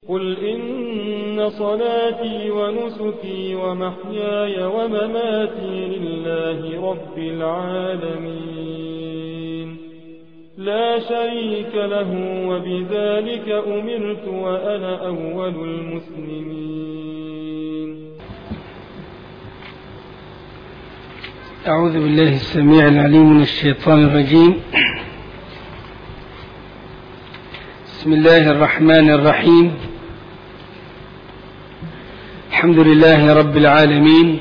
قل إن صلاتي ونسكي ومحياي ومماتي لله رب العالمين لا شريك له وبذلك أمرت وأنا أول المسلمين أعوذ بالله السميع العليم من الشيطان الرجيم بسم الله الرحمن الرحيم الحمد لله رب العالمين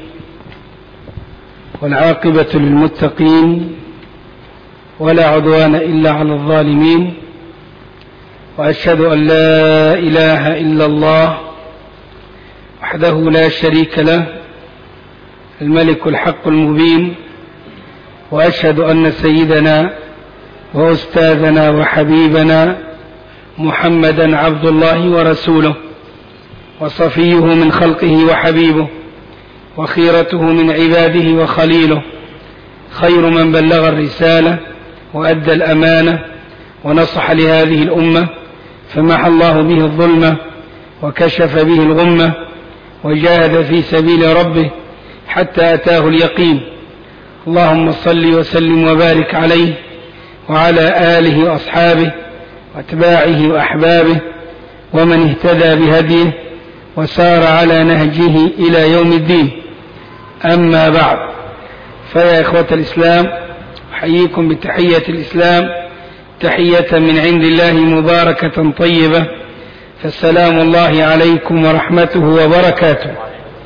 والعاقبة للمتقين ولا عدوان إلا على الظالمين وأشهد أن لا إله إلا الله وحده لا شريك له الملك الحق المبين وأشهد أن سيدنا وأستاذنا وحبيبنا محمدا عبد الله ورسوله وصفيه من خلقه وحبيبه وخيرته من عباده وخليله خير من بلغ الرسالة وأدى الأمانة ونصح لهذه الأمة فمحى الله به الظلمة وكشف به الغمة وجاهد في سبيل ربه حتى أتاه اليقين اللهم صل وسلم وبارك عليه وعلى آله وأصحابه واتباعه وأحبابه ومن اهتدى بهديه وسار على نهجه إلى يوم الدين أما بعد فيا إخوة الإسلام أحييكم بتحية الإسلام تحية من عند الله مباركة طيبة فالسلام الله عليكم ورحمته وبركاته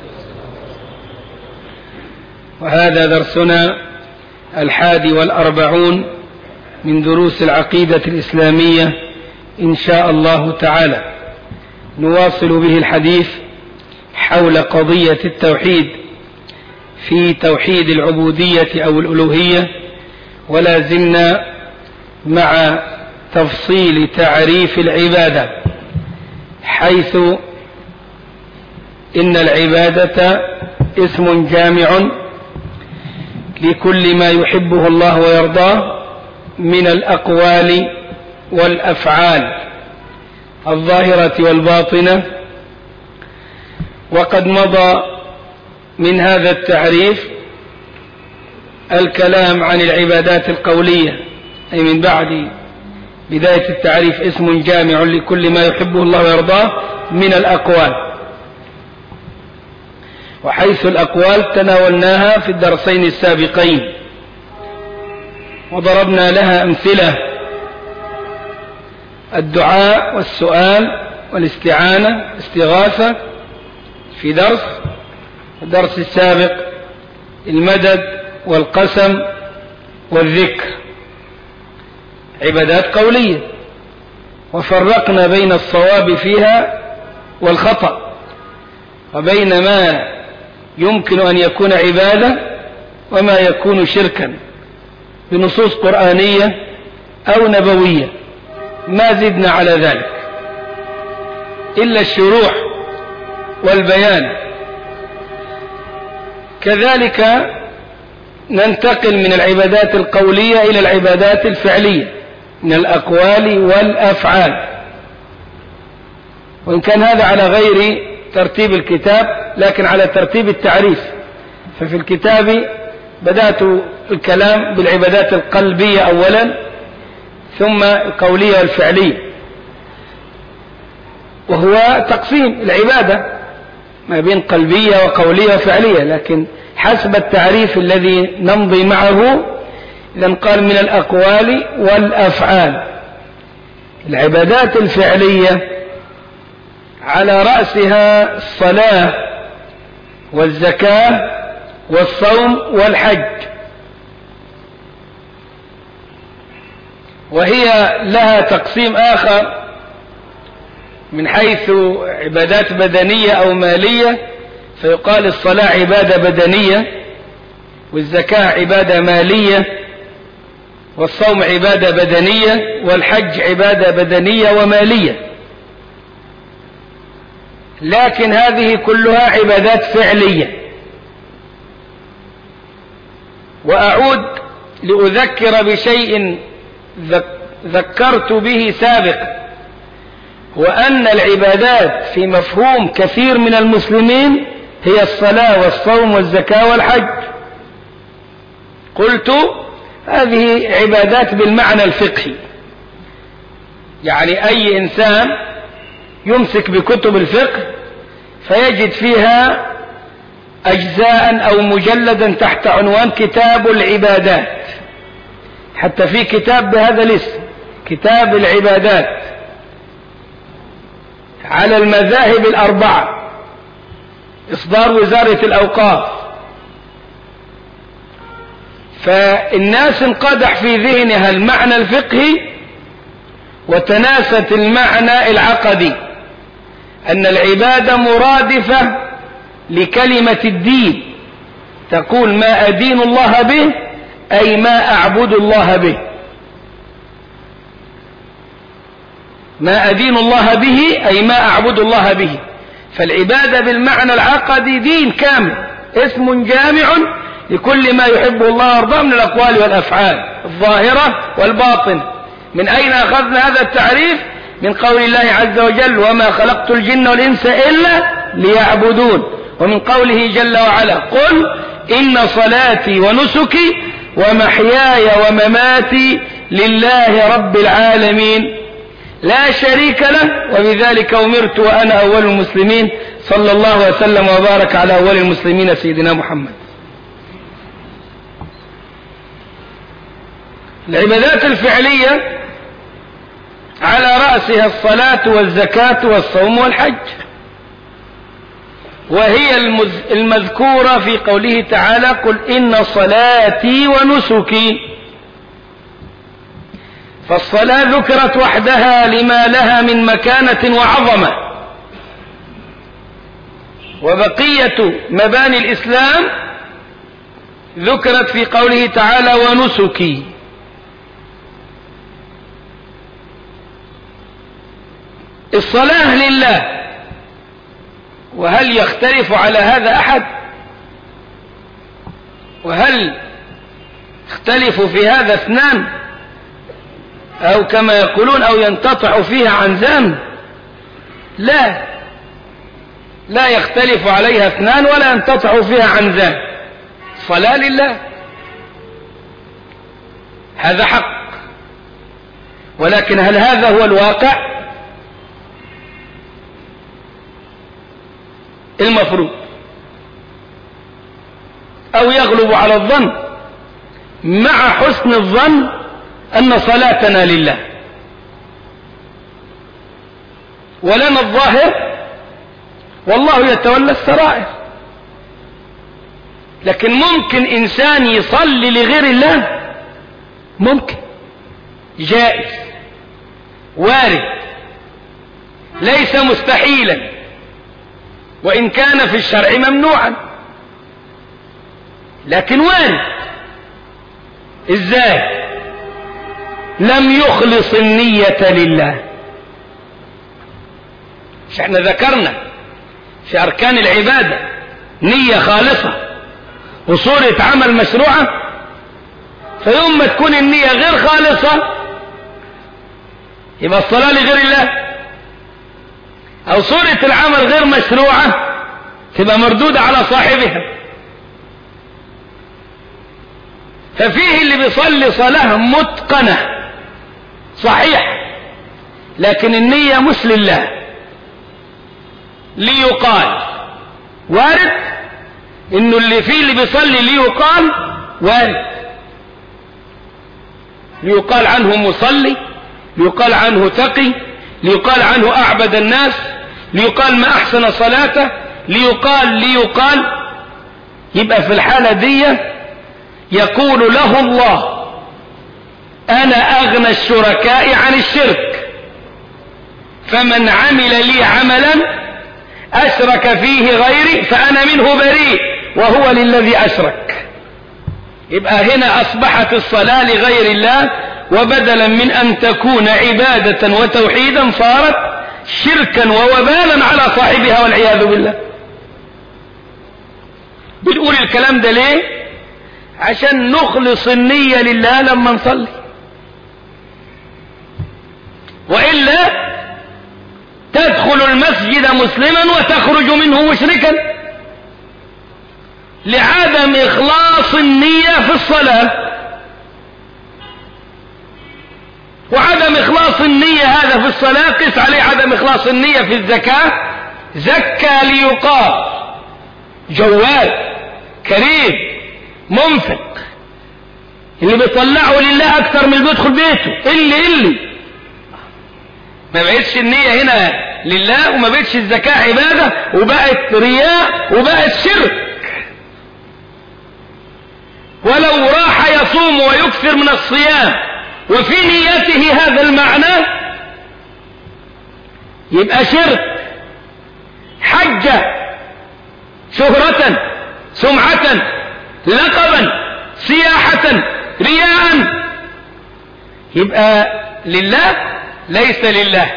وهذا درسنا الحادي والأربعون من دروس العقيدة الإسلامية إن شاء الله تعالى نواصل به الحديث حول قضية التوحيد في توحيد العبودية أو الألوهية ولا زلنا مع تفصيل تعريف العبادة حيث إن العبادة اسم جامع لكل ما يحبه الله ويرضاه من الأقوال والأفعال الظاهرة والباطنة وقد مضى من هذا التعريف الكلام عن العبادات القولية أي من بعد بداية التعريف اسم جامع لكل ما يحبه الله ويرضاه من الأقوال وحيث الأقوال تناولناها في الدرسين السابقين وضربنا لها أمثلة الدعاء والسؤال والاستعانة استغاثة في درس الدرس السابق المدد والقسم والذكر عبادات قولية وفرقنا بين الصواب فيها والخطأ وبين ما يمكن أن يكون عبادة وما يكون شركا بنصوص قرآنية أو نبوية ما زدنا على ذلك إلا الشروح والبيان كذلك ننتقل من العبادات القولية إلى العبادات الفعلية من الأقوال والأفعال وإن كان هذا على غير ترتيب الكتاب لكن على ترتيب التعريف ففي الكتاب بدأت الكلام بالعبادات القلبية أولا ثم القولية والفعلية وهو تقسيم العبادة ما بين قلبية وقولية وفعلية لكن حسب التعريف الذي نمضي معه إذا قال من الأقوال والأفعال العبادات الفعلية على رأسها الصلاة والزكاة والصوم والحج وهي لها تقسيم آخر من حيث عبادات بدنية أو مالية فيقال الصلاة عبادة بدنية والزكاة عبادة مالية والصوم عبادة بدنية والحج عبادة بدنية ومالية لكن هذه كلها عبادات فعلية وأعود لأذكر بشيء ذكرت به سابقا وأن العبادات في مفهوم كثير من المسلمين هي الصلاة والصوم والزكاة والحج قلت هذه عبادات بالمعنى الفقهي يعني أي إنسان يمسك بكتب الفقه فيجد فيها أجزاء أو مجلدا تحت عنوان كتاب العبادات حتى في كتاب بهذا الاسم كتاب العبادات على المذاهب الأربعة إصدار وزارة الأوقاف فالناس انقدح في ذهنها المعنى الفقهي وتناست المعنى العقدي أن العبادة مرادفة لكلمة الدين تقول ما أدين الله به أي ما أعبد الله به ما أدين الله به أي ما أعبد الله به فالعبادة بالمعنى العقدي دين كامل اسم جامع لكل ما يحبه الله ويرضاه من الأقوال والأفعال الظاهرة والباطن من أين أخذنا هذا التعريف من قول الله عز وجل وما خلقت الجن والإنس إلا ليعبدون ومن قوله جل وعلا قل إن صلاتي ونسكي ومحياي ومماتي لله رب العالمين لا شريك له وبذلك أمرت وأنا أول المسلمين صلى الله وسلم وبارك على أول المسلمين سيدنا محمد العبادات الفعلية على رأسها الصلاة والزكاة والصوم والحج وهي المذكورة في قوله تعالى قل إن صلاتي ونسكي فالصلاة ذكرت وحدها لما لها من مكانة وعظمة وبقية مباني الإسلام ذكرت في قوله تعالى ونسكي الصلاة لله وهل يختلف على هذا أحد وهل اختلف في هذا اثنان أو كما يقولون أو ينتطع فيها عن ذنب لا لا يختلف عليها اثنان ولا ينتطع فيها عن ذنب صلاة لله هذا حق ولكن هل هذا هو الواقع المفروض أو يغلب على الظن مع حسن الظن أن صلاتنا لله ولنا الظاهر والله يتولى السرائر لكن ممكن إنسان يصلي لغير الله ممكن جائز وارد ليس مستحيلا وإن كان في الشرع ممنوعا لكن وارد ازاي لم يخلص النية لله مش احنا ذكرنا في أركان العبادة نية خالصة وصورة عمل مشروعة فيوم ما تكون النية غير خالصة يبقى الصلاة لغير الله أو صورة العمل غير مشروعة تبقى مردودة على صاحبها ففيه اللي بيصلي صلاة متقنة صحيح لكن النية مش لله ليقال وارد انه اللي فيه اللي بيصلي ليقال وارد ليقال عنه مصلي ليقال عنه تقي ليقال عنه اعبد الناس ليقال ما احسن صلاته ليقال ليقال يبقى في الحالة دي يقول له الله انا اغنى الشركاء عن الشرك فمن عمل لي عملا اشرك فيه غيري فانا منه بريء وهو للذي اشرك يبقى هنا اصبحت الصلاة لغير الله وبدلا من ان تكون عبادة وتوحيدا صارت شركا ووبالا على صاحبها والعياذ بالله بنقول الكلام ده ليه عشان نخلص النية لله لما نصلي وإلا تدخل المسجد مسلما وتخرج منه مشركا لعدم إخلاص النية في الصلاة وعدم إخلاص النية هذا في الصلاة قس عليه عدم إخلاص النية في الزكاة زكى ليقال جواد كريم منفق اللي بيطلعه لله أكثر من اللي بيدخل بيته اللي اللي ما بقتش النية هنا لله وما بقتش الزكاة عبادة وبقت رياء وبقت شرك ولو راح يصوم ويكثر من الصيام وفي نيته هذا المعنى يبقى شرك حج شهرة سمعة لقبا سياحة رياء يبقى لله ليس لله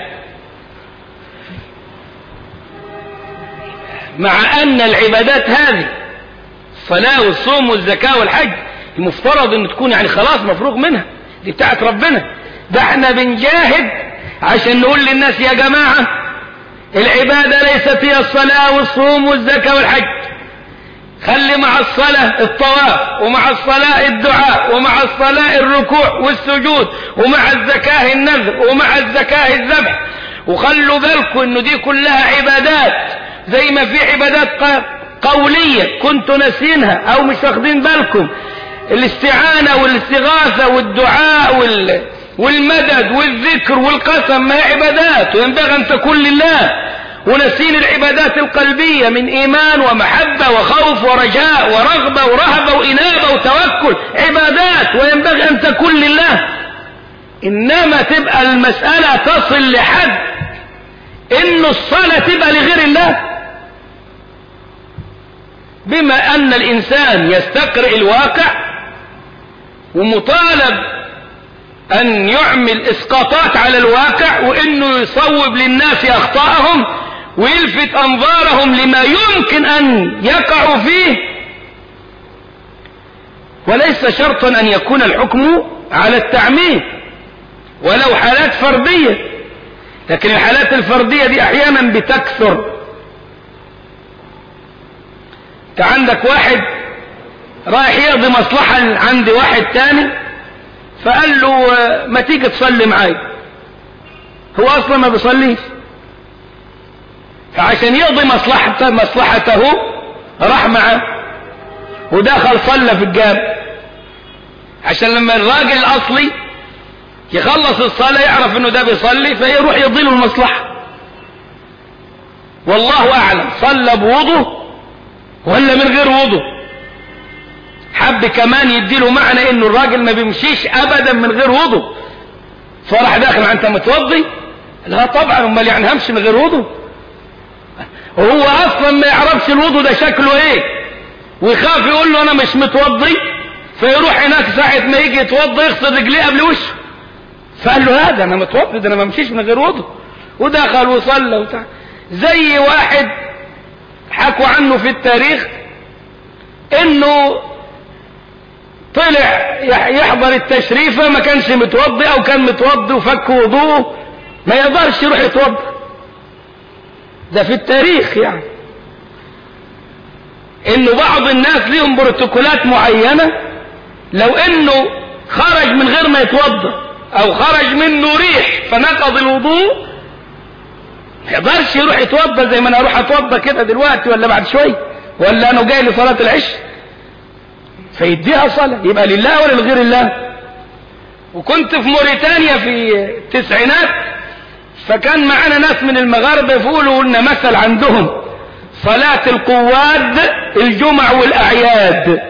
مع أن العبادات هذه الصلاة والصوم والزكاة والحج المفترض أن تكون يعني خلاص مفروغ منها دي بتاعت ربنا ده احنا بنجاهد عشان نقول للناس يا جماعة العبادة ليست هي الصلاة والصوم والزكاة والحج خلي مع الصلاة الطواف ومع الصلاة الدعاء ومع الصلاة الركوع والسجود ومع الزكاة النذر ومع الزكاة الذبح وخلوا بالكم انه دي كلها عبادات زي ما في عبادات قولية كنتوا ناسينها او مش واخدين بالكم الاستعانة والاستغاثة والدعاء وال... والمدد والذكر والقسم ما هي عبادات وينبغي ان تكون لله ونسين العبادات القلبية من إيمان ومحبة وخوف ورجاء ورغبة ورهبة وإنابة وتوكل عبادات وينبغي أن تكون لله إنما تبقى المسألة تصل لحد إن الصلاة تبقى لغير الله بما أن الإنسان يستقرئ الواقع ومطالب أن يعمل إسقاطات على الواقع وإنه يصوب للناس أخطاءهم ويلفت أنظارهم لما يمكن أن يقعوا فيه وليس شرطا أن يكون الحكم على التعميم ولو حالات فردية لكن الحالات الفردية دي أحيانا بتكثر انت عندك واحد رايح يقضي مصلحة عند واحد تاني فقال له ما تيجي تصلي معايا هو اصلا ما بيصليش فعشان يقضي مصلحته مصلحته راح معاه ودخل صلى في الجامع عشان لما الراجل الاصلي يخلص الصلاة يعرف انه ده بيصلي فيروح يضي له المصلحة والله اعلم صلى بوضه ولا من غير وضه حب كمان يديله معنى انه الراجل ما بيمشيش ابدا من غير وضو فراح داخل انت متوضي لا طبعا امال يعني همشي من غير وضو وهو اصلا ما يعرفش الوضو ده شكله ايه ويخاف يقول له انا مش متوضي فيروح هناك ساعة ما يجي يتوضى يغسل رجليه قبل وشه فقال له هذا انا متوضي ده انا ما امشيش من غير وضو ودخل وصلى وتع... زي واحد حكوا عنه في التاريخ انه طلع يحضر التشريفة ما كانش متوضي او كان متوضي وفك وضوءه ما يقدرش يروح يتوضى ده في التاريخ يعني انه بعض الناس ليهم بروتوكولات معينة لو انه خرج من غير ما يتوضى او خرج منه ريح فنقض الوضوء ما يقدرش يروح يتوضى زي ما انا اروح اتوضى كده دلوقتي ولا بعد شوية ولا انا جاي لصلاة العشاء فيديها صلاة يبقى لله ولا لغير الله وكنت في موريتانيا في التسعينات فكان معانا ناس من المغاربة يقولوا لنا مثل عندهم صلاة القواد الجمع والأعياد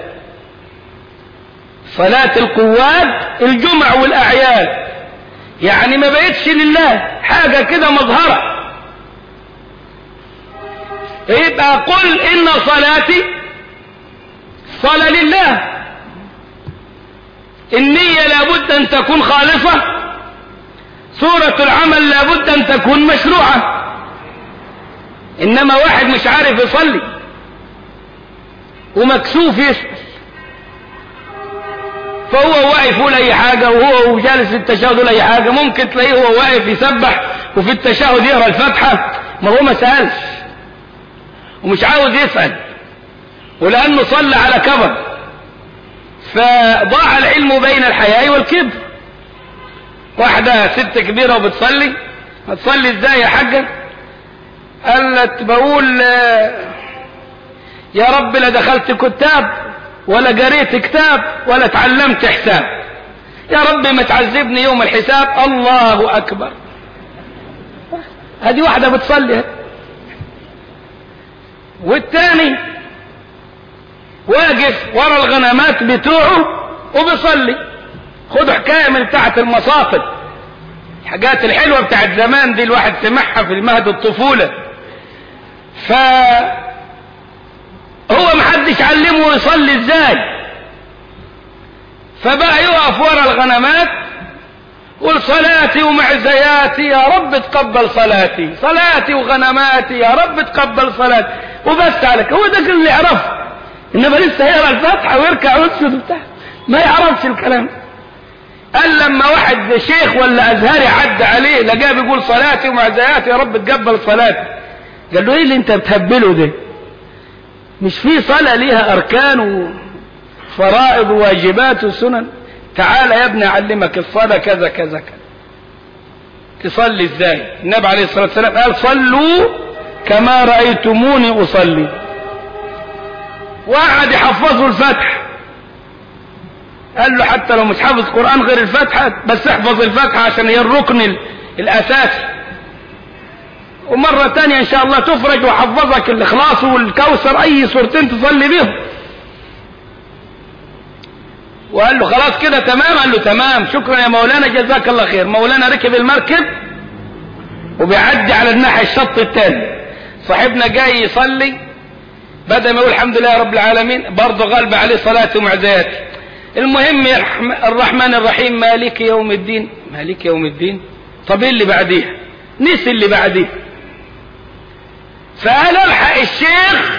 صلاة القواد الجمع والأعياد يعني ما بقتش لله حاجة كده مظهرة يبقى قل إن صلاتي صلاة لله النية لابد أن تكون خالصة صورة العمل لابد أن تكون مشروعة إنما واحد مش عارف يصلي ومكسوف يسأل فهو واقف يقول أي حاجة وهو جالس في التشهد يقول أي حاجة ممكن تلاقيه هو واقف يسبح وفي التشهد يقرأ الفاتحة ما هو ما سألش ومش عاوز يسأل ولأنه صلى على كبر فضاع العلم بين الحياء والكبر واحدة ست كبيرة وبتصلي هتصلي ازاي يا حاجة قالت بقول يا رب لا دخلت كتاب ولا قريت كتاب ولا تعلمت حساب يا رب ما تعذبني يوم الحساب الله أكبر هذه واحدة بتصلي والتاني واقف ورا الغنمات بتوعه وبيصلي خدوا حكاية من بتاعة المصافد الحاجات الحلوة بتاعت زمان دي الواحد سمعها في المهد الطفولة ف هو محدش علمه يصلي ازاي فبقى يقف ورا الغنمات قل صلاتي ومعزياتي يا رب تقبل صلاتي صلاتي وغنماتي يا رب تقبل صلاتي وبس عليك هو ده اللي يعرفه انما لسه يقرا الفاتحه ويركع ويسجد وبتاع ما يعرفش الكلام قال لما واحد شيخ ولا ازهري عدى عليه لقاه بيقول صلاتي ومعزياتي يا رب تقبل صلاتي قال له ايه اللي انت بتهبله ده مش في صلاة ليها اركان وفرائض وواجبات وسنن تعال يا ابني اعلمك الصلاة كذا كذا كذا تصلي ازاي النبي عليه الصلاة والسلام قال صلوا كما رأيتموني اصلي وقعد يحفظه الفتح قال له حتى لو مش حافظ قرآن غير الفتحة بس احفظ الفتحة عشان هي الركن الاساسي ومرة تانية ان شاء الله تفرج وحفظك الاخلاص والكوثر اي سورتين تصلي بيهم وقال له خلاص كده تمام قال له تمام شكرا يا مولانا جزاك الله خير مولانا ركب المركب وبيعدي على الناحية الشط التاني صاحبنا جاي يصلي بدل ما يقول الحمد لله رب العالمين برضه غالب عليه صلاته ومعزياته المهم الرحمن الرحيم مالك يوم الدين مالك يوم الدين طب ايه اللي بعديها نسي اللي بعديه فقال الحق الشيخ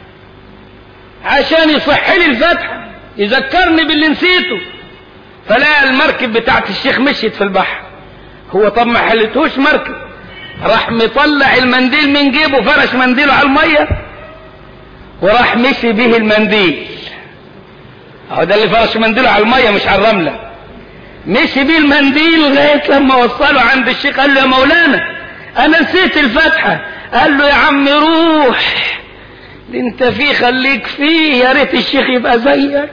عشان يصح لي الفتحه يذكرني باللي نسيته فلا المركب بتاعت الشيخ مشيت في البحر هو طب ما حلتهوش مركب راح مطلع المنديل من جيبه فرش منديله على الميه وراح مشي به المنديل اهو ده اللي فرش منديله على الميه مش على الرمله مشي بيه المنديل لغايه لما وصله عند الشيخ قال له يا مولانا انا نسيت الفاتحه قال له يا عم روح دي انت فيه خليك فيه يا ريت الشيخ يبقى زيك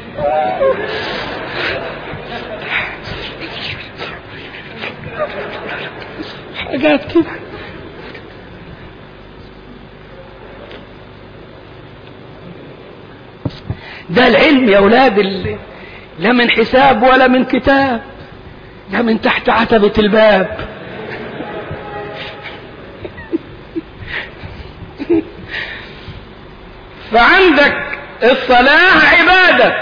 حاجات كده ده العلم يا اولاد اللي لا من حساب ولا من كتاب ده من تحت عتبة الباب فعندك الصلاة عبادة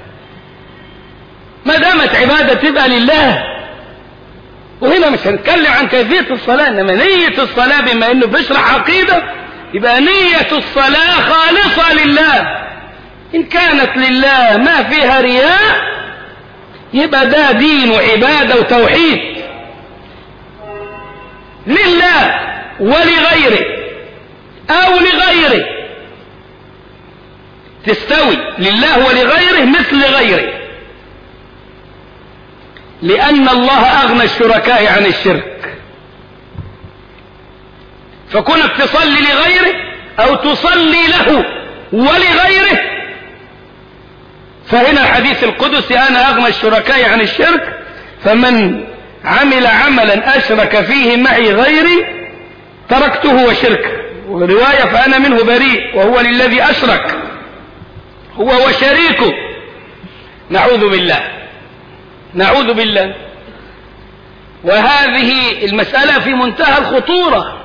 ما دامت عبادة تبقى لله وهنا مش هنتكلم عن كيفية الصلاة انما نية الصلاة بما انه بيشرح عقيدة يبقى نية الصلاة خالصة لله ان كانت لله ما فيها رياء يبقى ده دين وعبادة وتوحيد لله ولغيره او لغيره تستوي لله ولغيره مثل غيره لأن الله أغنى الشركاء عن الشرك فكونك تصلي لغيره أو تصلي له ولغيره فهنا الحديث القدسي أنا أغنى الشركاء عن الشرك فمن عمل عملا أشرك فيه معي غيري تركته وشركه ورواية فأنا منه بريء وهو للذي أشرك هو وشريكه نعوذ بالله نعوذ بالله وهذه المسألة في منتهى الخطورة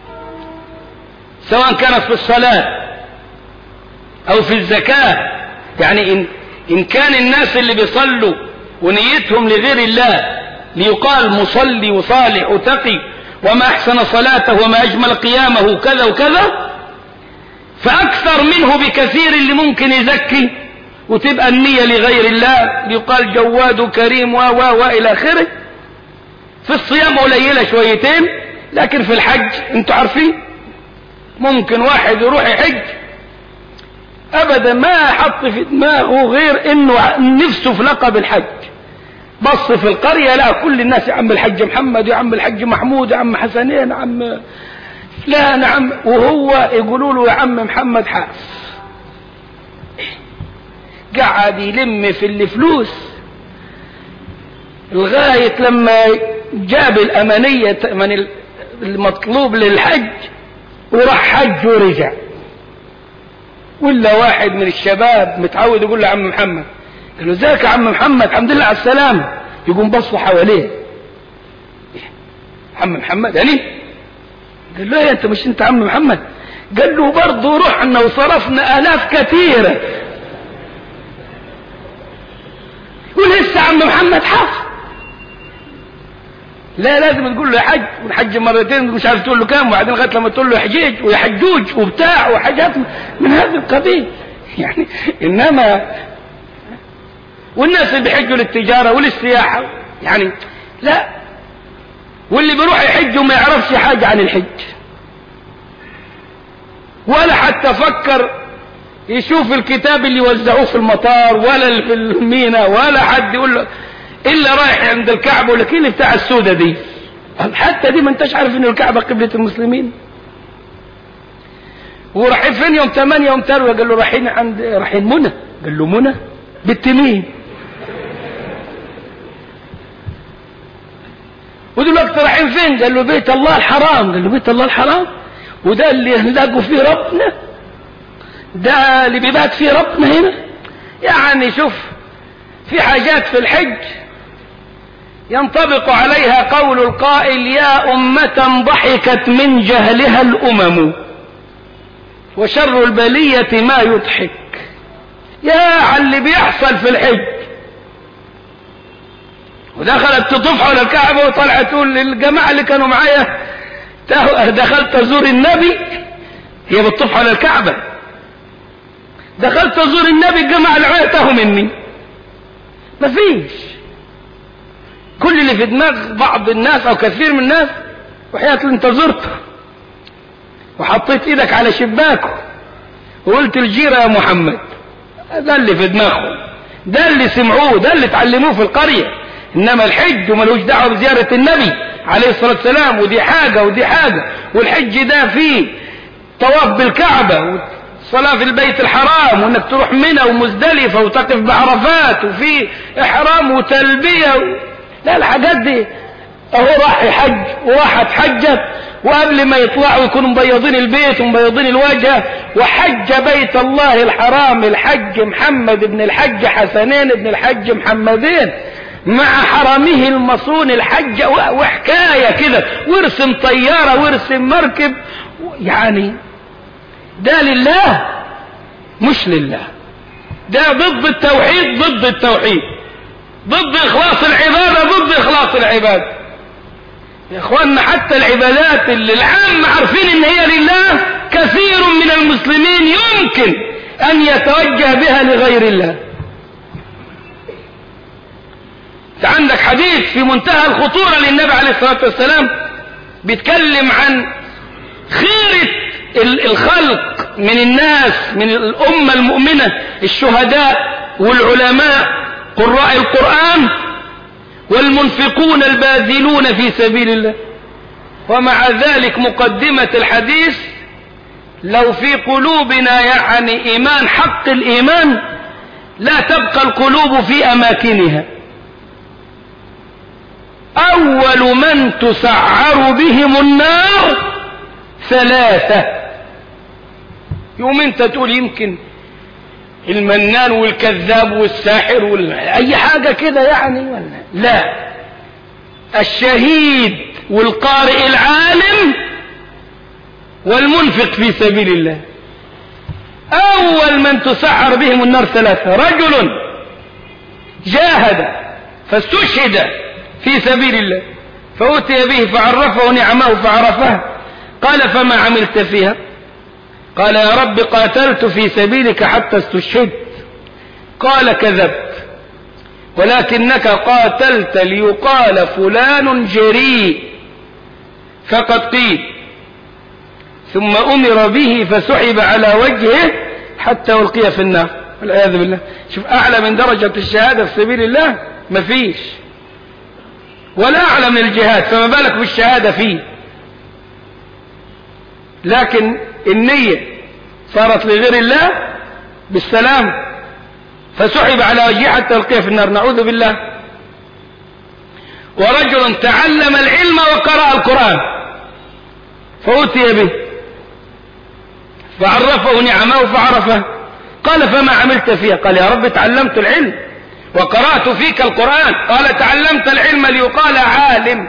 سواء كانت في الصلاة أو في الزكاة يعني إن, إن كان الناس اللي بيصلوا ونيتهم لغير الله ليقال مصلي وصالح وتقي وما أحسن صلاته وما أجمل قيامه كذا وكذا فأكثر منه بكثير اللي ممكن يزكي وتبقى النية لغير الله يقال جواد كريم و و و إلى آخره في الصيام قليلة شويتين لكن في الحج انتوا عارفين ممكن واحد يروح يحج ابدا ما حط في دماغه غير انه نفسه في لقب الحج بص في القرية لا كل الناس يا عم الحج محمد يا عم الحج محمود يا عم حسنين يا عم لا نعم وهو يقولوا له يا عم محمد حاف قعد يلم في الفلوس لغاية لما جاب الأمانية من المطلوب للحج وراح حج ورجع ولا واحد من الشباب متعود يقول له عم محمد قال له ازيك يا عم محمد الحمد لله على السلامة يقوم بصوا حواليه عم محمد يعني قال له ايه انت مش انت عم محمد قال له برضه رحنا وصرفنا الاف كثيرة ولسه عم محمد حف لا لازم تقول له يا حج والحج مرتين مش عارف تقول له كام وبعدين لغايه لما تقول له حجيج ويحجوج وبتاع وحاجات من هذا القبيل يعني انما والناس اللي بيحجوا للتجاره وللسياحه يعني لا واللي بيروح يحج وما يعرفش حاجه عن الحج ولا حتى فكر يشوف الكتاب اللي يوزعوه في المطار ولا في المينا ولا حد يقول له الا رايح عند الكعبه ولا كيل بتاع السودة دي حتى دي ما انتش عارف ان الكعبه قبله المسلمين ورايحين فين يوم 8 يوم تروى قال له رايحين عند رايحين منى قال له منى بنت مين ودلوقتي رايحين فين قال له بيت الله الحرام قال له بيت الله الحرام وده اللي نلاقوا فيه ربنا ده اللي بيبات فيه ربنا هنا يعني شوف في حاجات في الحج ينطبق عليها قول القائل يا أمة ضحكت من جهلها الأمم وشر البلية ما يضحك يا على اللي بيحصل في الحج ودخلت تطوف حول الكعبة وطلعت تقول للجماعة اللي كانوا معايا دخلت أزور النبي هي بتطوف حول الكعبة دخلت أزور النبي الجماعة اللي معايا تاهوا مني مفيش كل اللي في دماغ بعض الناس او كثير من الناس وحياة انت زرته وحطيت ايدك على شباكه وقلت الجيرة يا محمد ده اللي في دماغهم ده اللي سمعوه ده اللي اتعلموه في القرية انما الحج وملوش دعوة بزيارة النبي عليه الصلاة والسلام ودي حاجة ودي حاجة والحج ده فيه طواف بالكعبة صلاة في البيت الحرام وانك تروح منى ومزدلفة وتقف بعرفات وفي احرام وتلبية و... لا الحاجات دي اهو راح يحج وراحت حجت وقبل ما يطلعوا يكونوا مبيضين البيت ومبيضين الوجه وحج بيت الله الحرام الحج محمد بن الحج حسنين بن الحج محمدين مع حرمه المصون الحج وحكاية كده وارسم طيارة وارسم مركب يعني ده لله مش لله ده ضد التوحيد ضد التوحيد ضد اخلاص العبادة ضد اخلاص العبادة يا اخواننا حتى العبادات اللي العام عارفين ان هي لله كثير من المسلمين يمكن ان يتوجه بها لغير الله انت عندك حديث في منتهى الخطورة للنبي عليه الصلاة والسلام بيتكلم عن خيرة الخلق من الناس من الأمة المؤمنة الشهداء والعلماء قراء القرآن والمنفقون الباذلون في سبيل الله ومع ذلك مقدمة الحديث لو في قلوبنا يعني إيمان حق الإيمان لا تبقى القلوب في أماكنها أول من تسعر بهم النار ثلاثة يوم انت تقول يمكن المنان والكذاب والساحر وال... اي حاجة كده يعني ولا لا الشهيد والقارئ العالم والمنفق في سبيل الله اول من تسعر بهم النار ثلاثة رجل جاهد فاستشهد في سبيل الله فأتي به فعرفه نعمه فعرفها قال فما عملت فيها قال يا رب قاتلت في سبيلك حتى استشهدت قال كذبت ولكنك قاتلت ليقال فلان جريء فقد قيل ثم أمر به فسحب على وجهه حتى ألقي في النار والعياذ بالله شوف أعلى من درجة الشهادة في سبيل الله مفيش ولا أعلى من الجهاد فما بالك بالشهادة فيه لكن النية صارت لغير الله بالسلام فسحب على وجهه حتى ألقيه في النار نعوذ بالله ورجل تعلم العلم وقرأ القرآن فأتي به فعرفه نعمه فعرفه قال فما عملت فيها قال يا رب تعلمت العلم وقرأت فيك القرآن قال تعلمت العلم ليقال عالم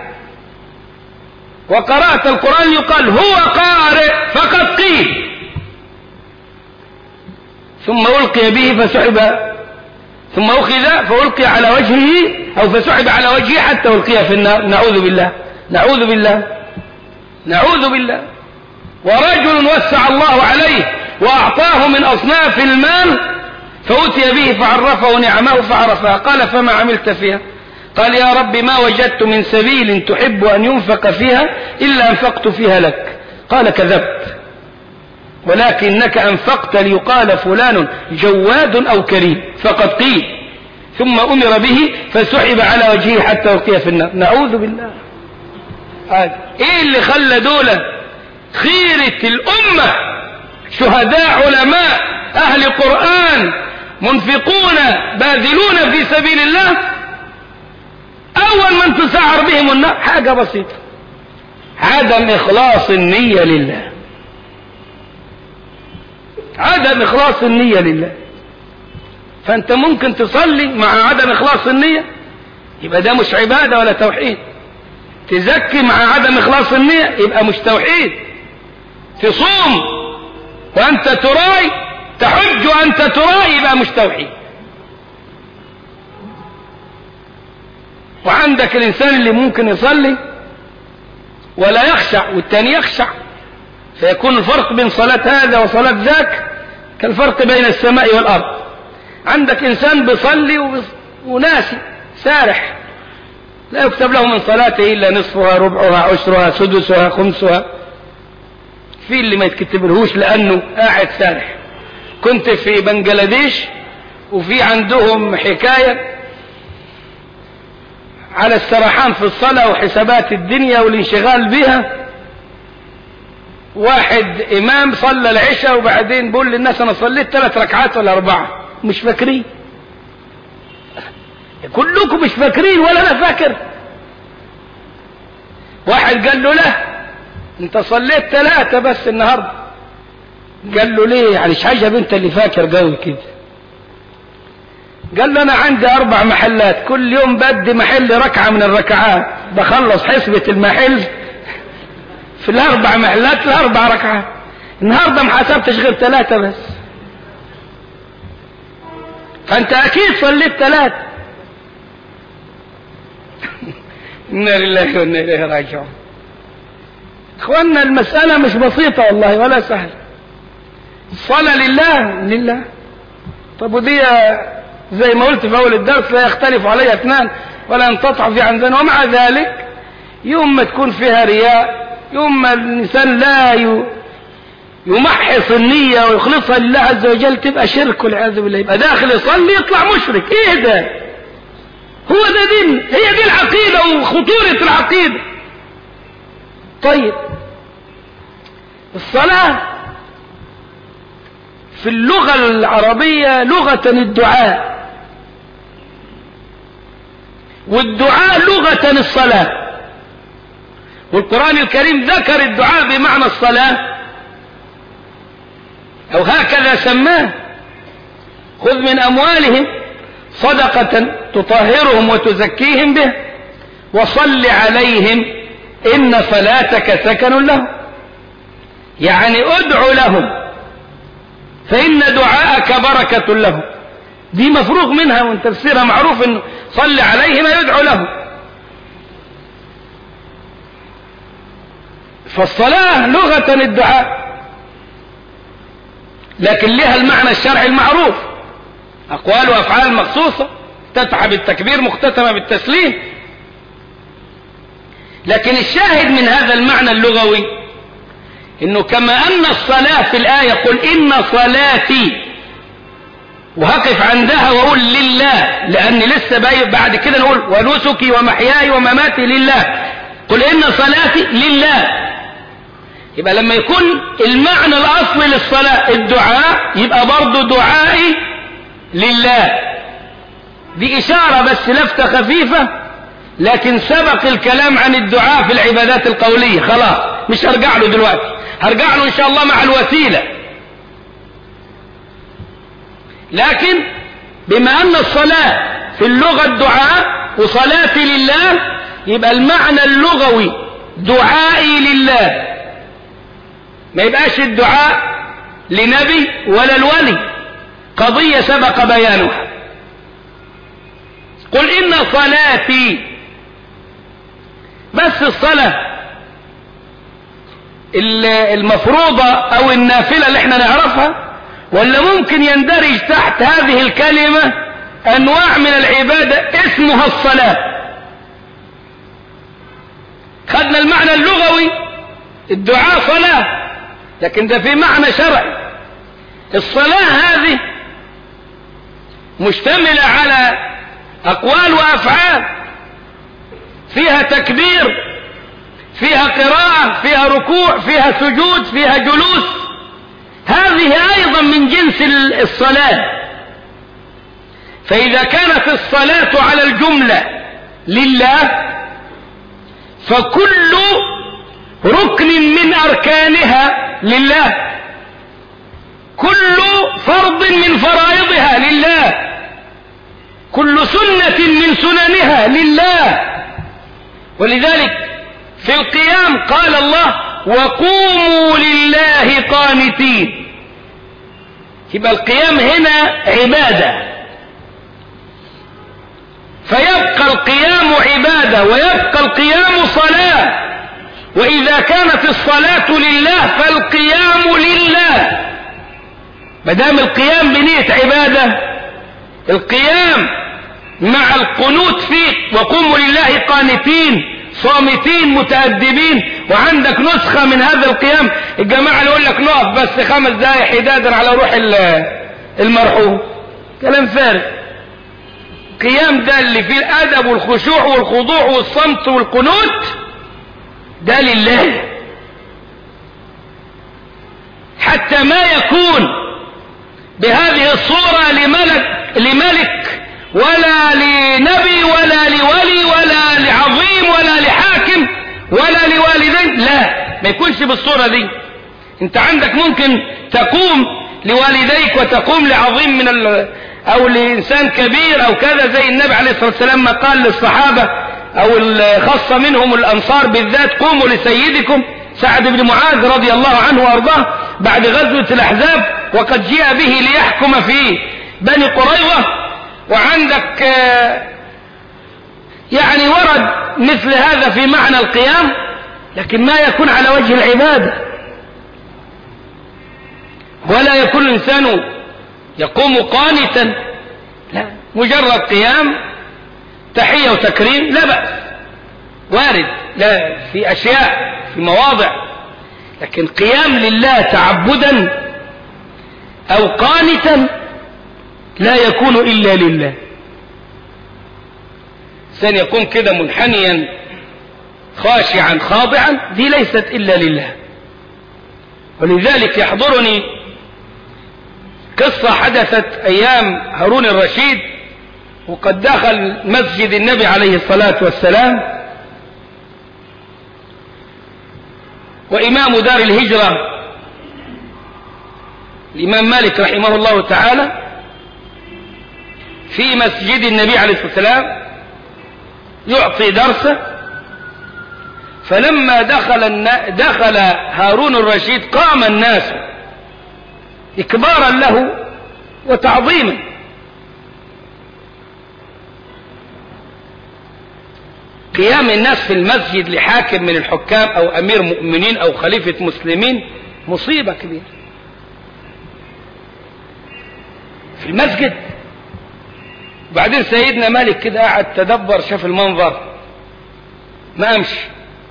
وقرأت القرآن يقال هو قارئ فقد قيل ثم ألقي به فسحب ثم أخذ فألقي على وجهه أو فسحب على وجهه حتى ألقي في النار نعوذ بالله نعوذ بالله نعوذ بالله ورجل وسع الله عليه وأعطاه من أصناف المال فأتي به فعرفه نعمه فعرفها قال فما عملت فيها قال يا رب ما وجدت من سبيل تحب أن ينفق فيها إلا أنفقت فيها لك قال كذبت ولكنك أنفقت ليقال فلان جواد أو كريم فقد قيل ثم أمر به فسحب على وجهه حتى ألقي في النار نعوذ بالله هذا إيه اللي خلى دولة خيرة الأمة شهداء علماء أهل قرآن منفقون باذلون في سبيل الله أول من تسعر بهم النار حاجة بسيطة عدم إخلاص النية لله عدم إخلاص النية لله فأنت ممكن تصلي مع عدم إخلاص النية يبقى ده مش عبادة ولا توحيد تزكي مع عدم إخلاص النية يبقى مش توحيد تصوم وأنت تراي تحج وأنت تراي يبقى مش توحيد وعندك الإنسان اللي ممكن يصلي ولا يخشع والتاني يخشع فيكون الفرق بين صلاة هذا وصلاة ذاك كالفرق بين السماء والأرض عندك إنسان بيصلي وناسي سارح لا يكتب له من صلاته إلا نصفها ربعها عشرها سدسها خمسها في اللي ما يتكتب لهوش لأنه قاعد سارح كنت في بنجلاديش وفي عندهم حكاية على السرحان في الصلاة وحسابات الدنيا والانشغال بها واحد إمام صلى العشاء وبعدين بقول للناس أنا صليت ثلاث ركعات ولا أربعة مش فاكرين كلكم مش فاكرين ولا أنا فاكر واحد قال له لا انت صليت ثلاثة بس النهاردة قال له ليه يعني عجب انت اللي فاكر قوي كده قال له انا عندي اربع محلات كل يوم بدي محل ركعة من الركعات بخلص حسبة المحل في الاربع محلات الاربع ركعات النهاردة ما حسبتش غير ثلاثة بس فانت اكيد صليت ثلاثة انا لله وانا اليه راجعون اخوانا المسألة مش بسيطة والله ولا سهل الصلاة لله لله طب ودي زي ما قلت في اول الدرس لا يختلف عليها اثنان ولا ينقطع في عن ذنب ومع ذلك يوم ما تكون فيها رياء يوم ما الانسان لا يمحص النية ويخلصها لله عز وجل تبقى شرك والعياذ بالله يبقى داخل يصلي يطلع مشرك ايه ده هو ده دين هي دي العقيدة وخطورة العقيدة طيب الصلاة في اللغة العربية لغة الدعاء والدعاء لغة الصلاة والقرآن الكريم ذكر الدعاء بمعنى الصلاة أو هكذا سماه خذ من أموالهم صدقة تطهرهم وتزكيهم به وصل عليهم إن صلاتك سكن لهم يعني ادعو لهم فإن دعاءك بركة لهم دي مفروغ منها وان تفسيرها معروف انه صل عليهم يدعو لهم فالصلاة لغة الدعاء لكن لها المعنى الشرعي المعروف أقوال وأفعال مخصوصة تتعب التكبير مختتمة بالتسليم لكن الشاهد من هذا المعنى اللغوي انه كما ان الصلاة في الآية قل ان صلاتي وهقف عندها واقول لله لان لسه باي بعد كده نقول ونسكي ومحياي ومماتي لله قل ان صلاتي لله يبقى لما يكون المعنى الاصلي للصلاة الدعاء يبقى برضه دعائي لله دي اشارة بس لفتة خفيفة لكن سبق الكلام عن الدعاء في العبادات القولية خلاص مش هرجع له دلوقتي هرجع له ان شاء الله مع الوسيلة لكن بما ان الصلاة في اللغة الدعاء وصلاتي لله يبقى المعنى اللغوي دعائي لله ما يبقاش الدعاء لنبي ولا الولي قضية سبق بيانها قل إن صلاتي بس الصلاة المفروضة أو النافلة اللي احنا نعرفها ولا ممكن يندرج تحت هذه الكلمة أنواع من العبادة اسمها الصلاة خدنا المعنى اللغوي الدعاء صلاة لكن ده في معنى شرعي الصلاة هذه مشتملة على أقوال وأفعال فيها تكبير فيها قراءة فيها ركوع فيها سجود فيها جلوس هذه أيضا من جنس الصلاة فإذا كانت الصلاة على الجملة لله فكل ركن من أركانها لله كل فرض من فرائضها لله كل سنة من سننها لله ولذلك في القيام قال الله وقوموا لله قانتين يبقى القيام هنا عبادة فيبقى القيام عبادة ويبقى القيام صلاة وإذا كانت الصلاة لله فالقيام لله مدام القيام بنية عبادة القيام مع القنوت فيه وقوموا لله قانتين صامتين متأدبين وعندك نسخة من هذا القيام الجماعة اللي يقول لك نقف بس خمس دقايق حدادا على روح المرحوم كلام فارغ قيام ده اللي فيه الأدب والخشوع والخضوع والصمت والقنوت ده لله حتى ما يكون بهذه الصورة لملك لملك ولا لنبي ولا لولي ولا لعظيم ولا لحاكم ولا لوالدين لا ما يكونش بالصورة دي انت عندك ممكن تقوم لوالديك وتقوم لعظيم من ال... او لانسان كبير او كذا زي النبي عليه الصلاة والسلام ما قال للصحابة او الخاصة منهم الانصار بالذات قوموا لسيدكم سعد بن معاذ رضي الله عنه وارضاه بعد غزوة الاحزاب وقد جاء به ليحكم في بني قريظة وعندك يعني ورد مثل هذا في معنى القيام لكن ما يكون على وجه العبادة ولا يكون الإنسان يقوم قانتا لا مجرد قيام تحية وتكريم لا بأس وارد لا في أشياء في مواضع لكن قيام لله تعبدا أو قانتا لا يكون إلا لله إنسان يكون كده منحنيا خاشعا خاضعا دي ليست إلا لله ولذلك يحضرني قصة حدثت أيام هارون الرشيد وقد دخل مسجد النبي عليه الصلاة والسلام وإمام دار الهجرة الإمام مالك رحمه الله تعالى في مسجد النبي عليه الصلاة والسلام يعطي درسه فلما دخل دخل هارون الرشيد قام الناس إكبارا له وتعظيما قيام الناس في المسجد لحاكم من الحكام أو أمير مؤمنين أو خليفة مسلمين مصيبة كبيرة في المسجد وبعدين سيدنا مالك كده قاعد تدبر شاف المنظر ما امشي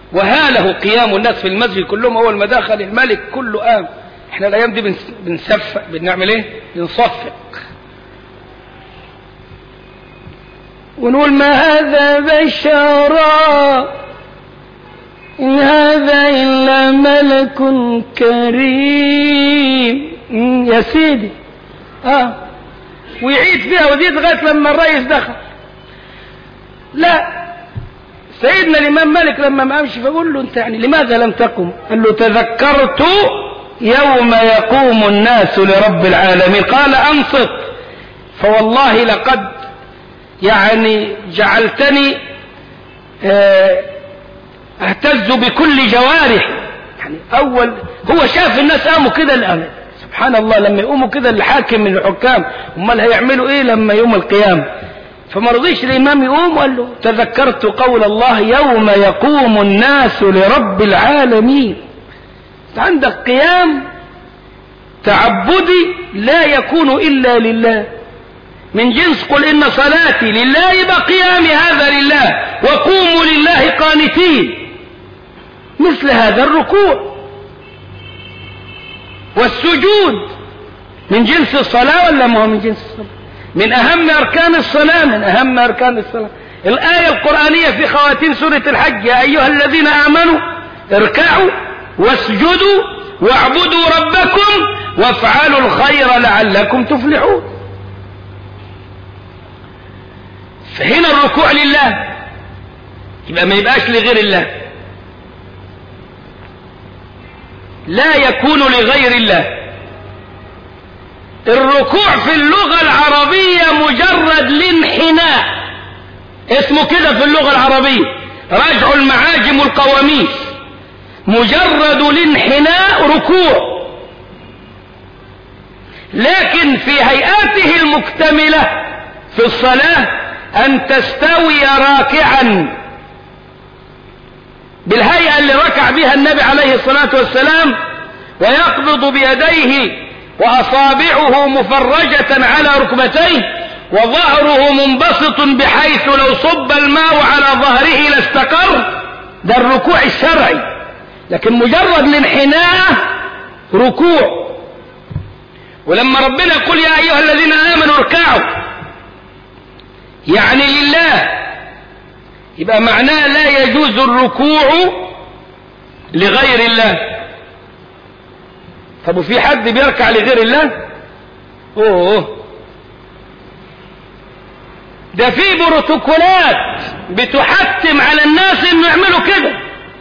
وهاله قيام الناس في المسجد كلهم أول ما دخل الملك كله قام احنا الأيام دي بنس- بنسفق بنعمل ايه بنصفق ونقول ما هذا بشرا إن هذا إلا ملك كريم مم، يا سيدي اه ويعيد فيها وزيد لغايه لما الرئيس دخل لا سيدنا الامام مالك لما ما قامش فقول له انت يعني لماذا لم تقم قال له تذكرت يوم يقوم الناس لرب العالمين قال انصت فوالله لقد يعني جعلتني آه، اهتز بكل جوارح يعني اول هو شاف الناس قاموا كده الان سبحان الله لما يقوموا كده الحاكم من الحكام امال هيعملوا ايه لما يوم القيامه فما رضيش الامام يقوم وقال له تذكرت قول الله يوم يقوم الناس لرب العالمين أنت عندك قيام تعبدي لا يكون الا لله من جنس قل إن صلاتي لله يبقى قيامي هذا لله وقوموا لله قانتين مثل هذا الركوع والسجود من جنس الصلاة ولا ما هو من جنس الصلاة من أهم أركان الصلاة من أهم أركان الصلاة الآية القرآنية في خواتيم سورة الحج يا أيها الذين آمنوا اركعوا واسجدوا واعبدوا ربكم وافعلوا الخير لعلكم تفلحون فهنا الركوع لله يبقى ما يبقاش لغير الله لا يكون لغير الله الركوع في اللغة العربية مجرد الانحناء اسمه كده في اللغة العربية رجع المعاجم القواميس مجرد الانحناء ركوع لكن في هيئاته المكتملة في الصلاة أن تستوي راكعا بالهيئة اللي ركع بها النبي عليه الصلاة والسلام ويقبض بيديه وأصابعه مفرجة على ركبتيه وظهره منبسط بحيث لو صب الماء على ظهره لاستقر ده الركوع الشرعي لكن مجرد الانحناء ركوع ولما ربنا يقول يا أيها الذين آمنوا اركعوا يعني لله يبقى معناه لا يجوز الركوع لغير الله طب وفي حد بيركع لغير الله اوه ده في بروتوكولات بتحتم على الناس انه يعملوا كده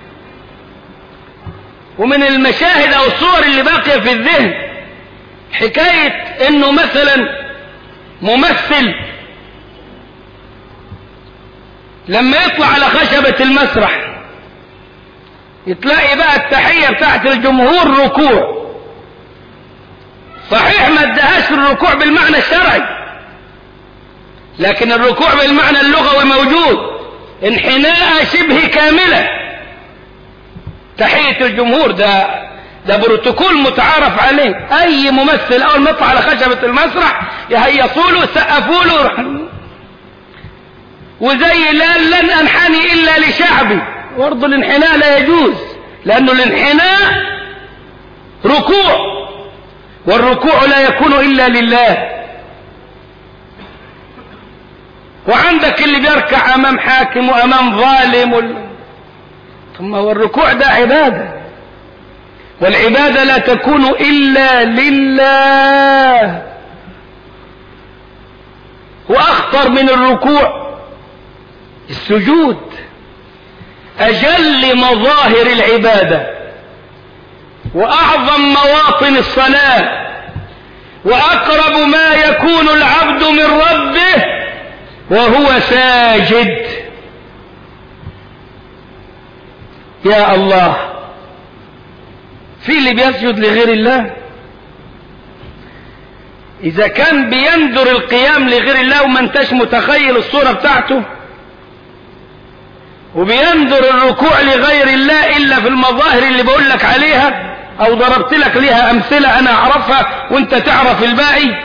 ومن المشاهد او الصور اللي باقيه في الذهن حكايه انه مثلا ممثل لما يطلع على خشبة المسرح يتلاقي بقى التحية بتاعت الجمهور ركوع صحيح ما ادهاش الركوع بالمعنى الشرعي لكن الركوع بالمعنى اللغوي موجود انحناء شبه كاملة تحية الجمهور ده ده بروتوكول متعارف عليه اي ممثل اول ما يطلع على خشبة المسرح يهيصوا له يسقفوا له وزي لا لن انحني الا لشعبي برضه الانحناء لا يجوز لانه الانحناء ركوع والركوع لا يكون الا لله وعندك اللي بيركع امام حاكم وامام ظالم وال... ثم هو الركوع ده عباده والعباده لا تكون الا لله واخطر من الركوع السجود أجل مظاهر العبادة وأعظم مواطن الصلاة وأقرب ما يكون العبد من ربه وهو ساجد يا الله في اللي بيسجد لغير الله إذا كان بيندر القيام لغير الله وما انتش متخيل الصورة بتاعته وبينظر الركوع لغير الله إلا في المظاهر اللي بقول لك عليها أو ضربت لك لها أمثلة أنا أعرفها وأنت تعرف الباقي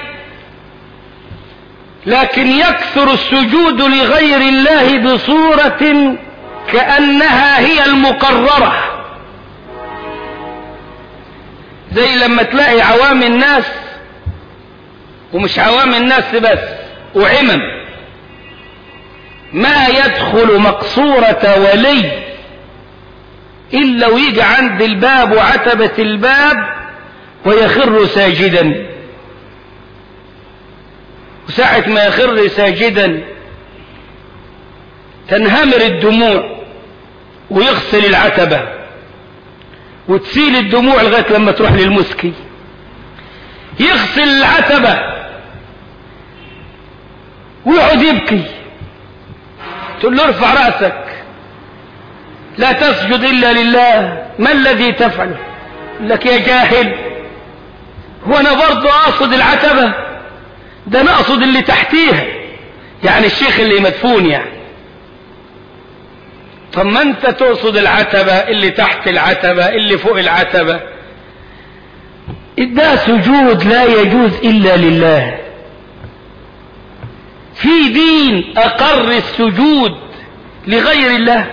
لكن يكثر السجود لغير الله بصورة كأنها هي المقررة زي لما تلاقي عوام الناس ومش عوام الناس بس وعمم ما يدخل مقصورة ولي إلا ويجي عند الباب وعتبة الباب ويخر ساجدا وساعة ما يخر ساجدا تنهمر الدموع ويغسل العتبة وتسيل الدموع لغاية لما تروح للمسكي يغسل العتبة ويقعد يبكي تقول له ارفع رأسك لا تسجد إلا لله ما الذي تفعل لك يا جاهل هو أنا برضه أقصد العتبة ده أنا أقصد اللي تحتيها يعني الشيخ اللي مدفون يعني طب ما أنت تقصد العتبة اللي تحت العتبة اللي فوق العتبة ده سجود لا يجوز إلا لله في دين أقر السجود لغير الله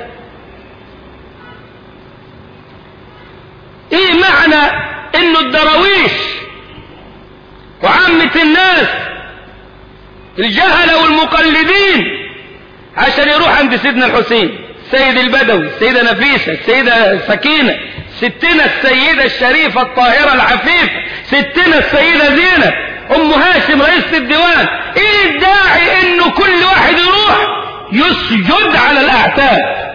ايه معنى انه الدراويش وعامة الناس الجهلة والمقلدين عشان يروح عند سيدنا الحسين السيد البدوي السيدة نفيسة السيدة سكينة ستنا السيدة الشريفة الطاهرة العفيفة ستنا السيدة زينب ام هاشم رئيسة الديوان ايه الداعي انه كل واحد يروح يسجد على الاعتاب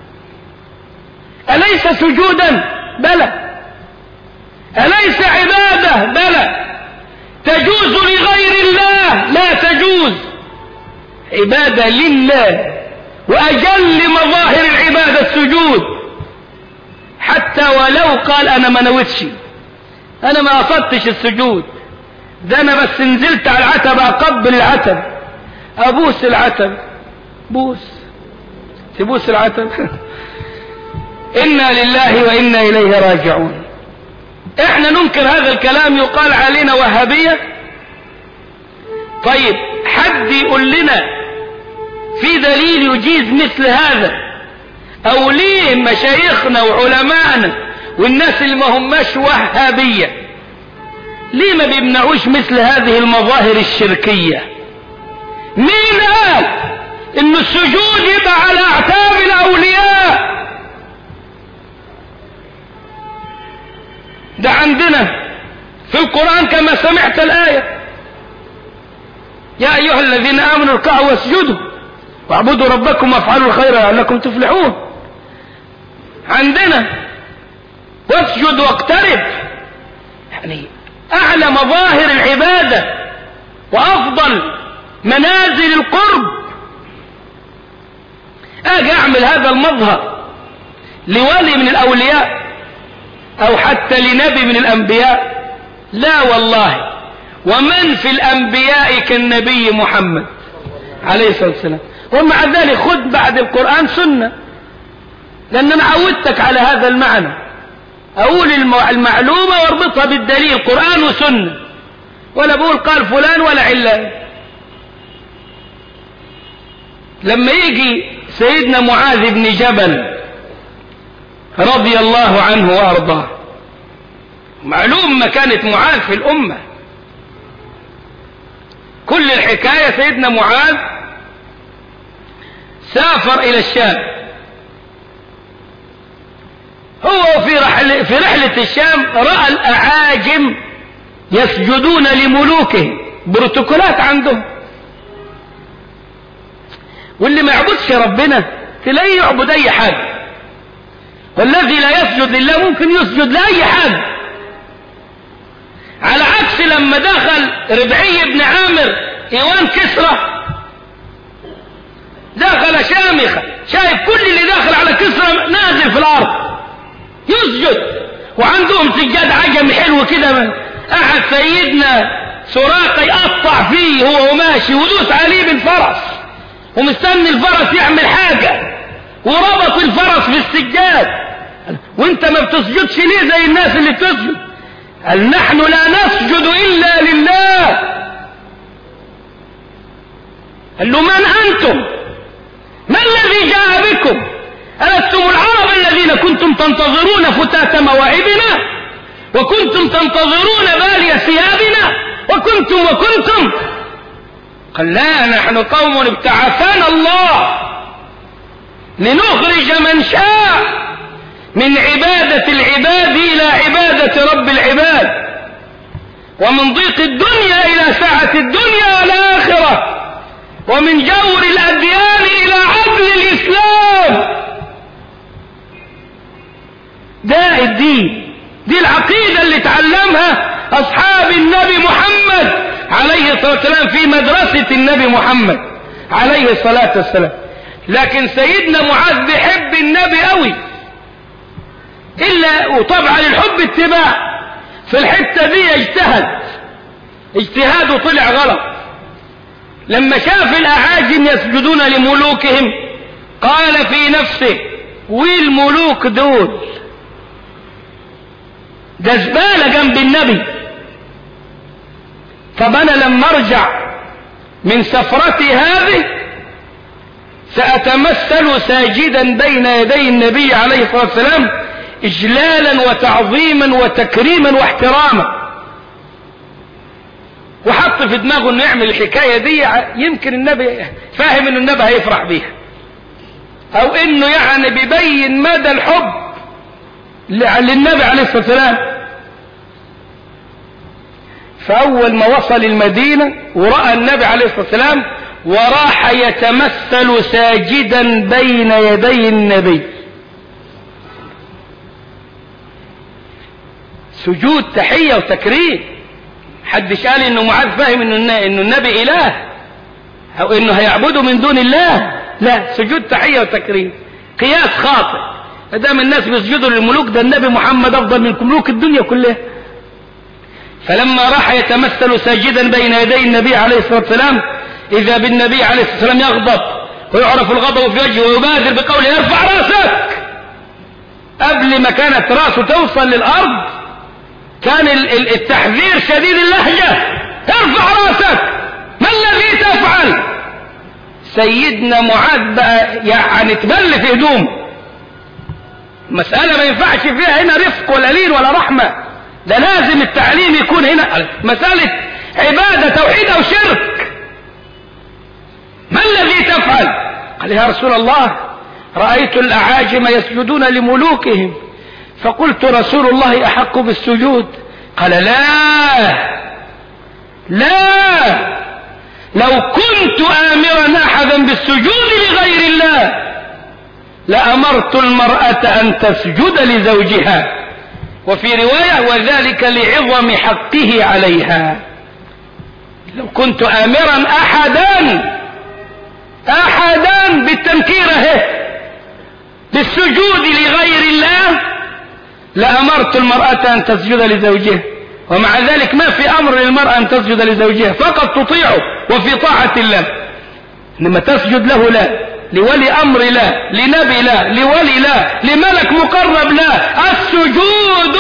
اليس سجودا بلى اليس عبادة بلى تجوز لغير الله لا تجوز عبادة لله واجل مظاهر العبادة السجود حتى ولو قال انا ما نويتش انا ما قصدتش السجود ده انا بس نزلت على العتب اقبل العتب ابوس العتب بوس تبوس العتب انا لله وانا اليه راجعون احنا ننكر هذا الكلام يقال علينا وهابية طيب حد يقول لنا في دليل يجيز مثل هذا او ليه مشايخنا وعلمائنا والناس اللي ما هماش وهابية ليه ما بيمنعوش مثل هذه المظاهر الشركية مين قال ان السجود يبقى على اعتاب الاولياء ده عندنا في القرآن كما سمعت الآية يا أيها الذين آمنوا اركعوا واسجدوا واعبدوا ربكم وافعلوا الخير لعلكم تفلحون عندنا واسجد واقترب يعني أعلى مظاهر العبادة وأفضل منازل القرب أجي أعمل هذا المظهر لولي من الأولياء أو حتى لنبي من الأنبياء لا والله ومن في الأنبياء كالنبي محمد عليه الصلاة والسلام ومع ذلك خذ بعد القرآن سنة لأن أنا عودتك على هذا المعنى أقول المعلومة واربطها بالدليل قرآن وسنة ولا بقول قال فلان ولا علان لما يجي سيدنا معاذ بن جبل رضي الله عنه وارضاه معلوم مكانة معاذ في الأمة كل الحكاية سيدنا معاذ سافر إلى الشام هو في رحلة, في رحلة الشام رأى الأعاجم يسجدون لملوكهم بروتوكولات عندهم واللي ما يعبدش ربنا تلاقيه يعبد أي حاجة والذي لا يسجد لله ممكن يسجد لأي حاجة على عكس لما دخل ربعي بن عامر ايوان كسرى دخل شامخة شايف كل اللي داخل على كسرى نازل في الارض يسجد وعندهم سجاد عجمي حلو كده قعد سيدنا سراقة يقطع فيه هو وماشي ودوس عليه بالفرس ومستني الفرس يعمل حاجة وربط الفرس في السجاد وانت ما بتسجدش ليه زي الناس اللي بتسجد قال نحن لا نسجد إلا لله قال له من أنتم ما الذي جاء بكم ألستم العرب الذين كنتم تنتظرون فتاة مواهبنا وكنتم تنتظرون بالي ثيابنا وكنتم وكنتم قال لا نحن قوم ابتعثنا الله لنخرج من شاء من عبادة العباد إلى عبادة رب العباد ومن ضيق الدنيا إلى سعة الدنيا والآخرة ومن جور الأديان إلى عدل الإسلام ده الدين دي العقيدة اللي تعلمها أصحاب النبي محمد عليه الصلاة والسلام في مدرسة النبي محمد عليه الصلاة والسلام لكن سيدنا معاذ بيحب النبي قوي إلا وطبعا الحب اتباع في الحتة دي اجتهد اجتهاده طلع غلط لما شاف الأعاجم يسجدون لملوكهم قال في نفسه والملوك دول ده زبالة جنب النبي طب أنا لما أرجع من سفرتي هذه سأتمثل ساجدا بين يدي النبي عليه الصلاة والسلام إجلالا وتعظيما وتكريما واحتراما وحط في دماغه انه يعمل الحكاية دي يمكن النبي فاهم انه النبي هيفرح بيها او انه يعني بيبين مدى الحب للنبي عليه الصلاة والسلام فأول ما وصل المدينة ورأى النبي عليه الصلاة والسلام وراح يتمثل ساجدا بين يدي النبي سجود تحية وتكريم حدش قال انه معاذ فاهم انه انه النبي اله او انه هيعبده من دون الله لا سجود تحية وتكريم قياس خاطئ دام الناس بيسجدوا للملوك ده النبي محمد افضل من ملوك الدنيا كلها فلما راح يتمثل ساجدا بين يدي النبي عليه الصلاة والسلام إذا بالنبي عليه الصلاة والسلام يغضب ويعرف الغضب في وجهه ويبادر بقوله ارفع راسك قبل ما كانت راسه توصل للأرض كان التحذير شديد اللهجة ارفع راسك ما الذي تفعل سيدنا معاذ بقى يعني تبل في هدوم مسألة ما ينفعش فيها هنا رفق ولا لين ولا رحمة ده لازم التعليم يكون هنا مسألة عبادة توحيد أو شرك ما الذي تفعل قال يا رسول الله رأيت الأعاجم يسجدون لملوكهم فقلت رسول الله أحق بالسجود قال لا لا لو كنت آمرا أحدا بالسجود لغير الله لأمرت المرأة أن تسجد لزوجها وفي رواية وذلك لعظم حقه عليها لو كنت آمرا أحدا أحدا بالتنكيره بالسجود لغير الله لأمرت المرأة أن تسجد لزوجها ومع ذلك ما في أمر للمرأة أن تسجد لزوجها فقط تطيعه وفي طاعة الله إنما تسجد له لا لولي أمر لا لنبي لا لولي لا لملك مقرب لا السجود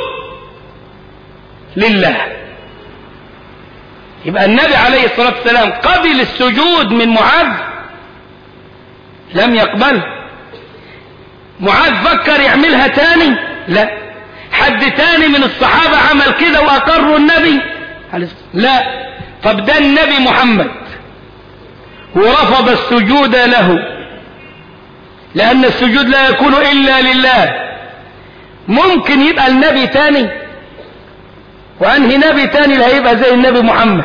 لله يبقى النبي عليه الصلاة والسلام قبل السجود من معاذ لم يقبل معاذ فكر يعملها تاني لا حد تاني من الصحابة عمل كده وأقروا النبي لا طب ده النبي محمد ورفض السجود له لأن السجود لا يكون إلا لله ممكن يبقى النبي تاني وأنهي نبي تاني اللي هيبقى زي النبي محمد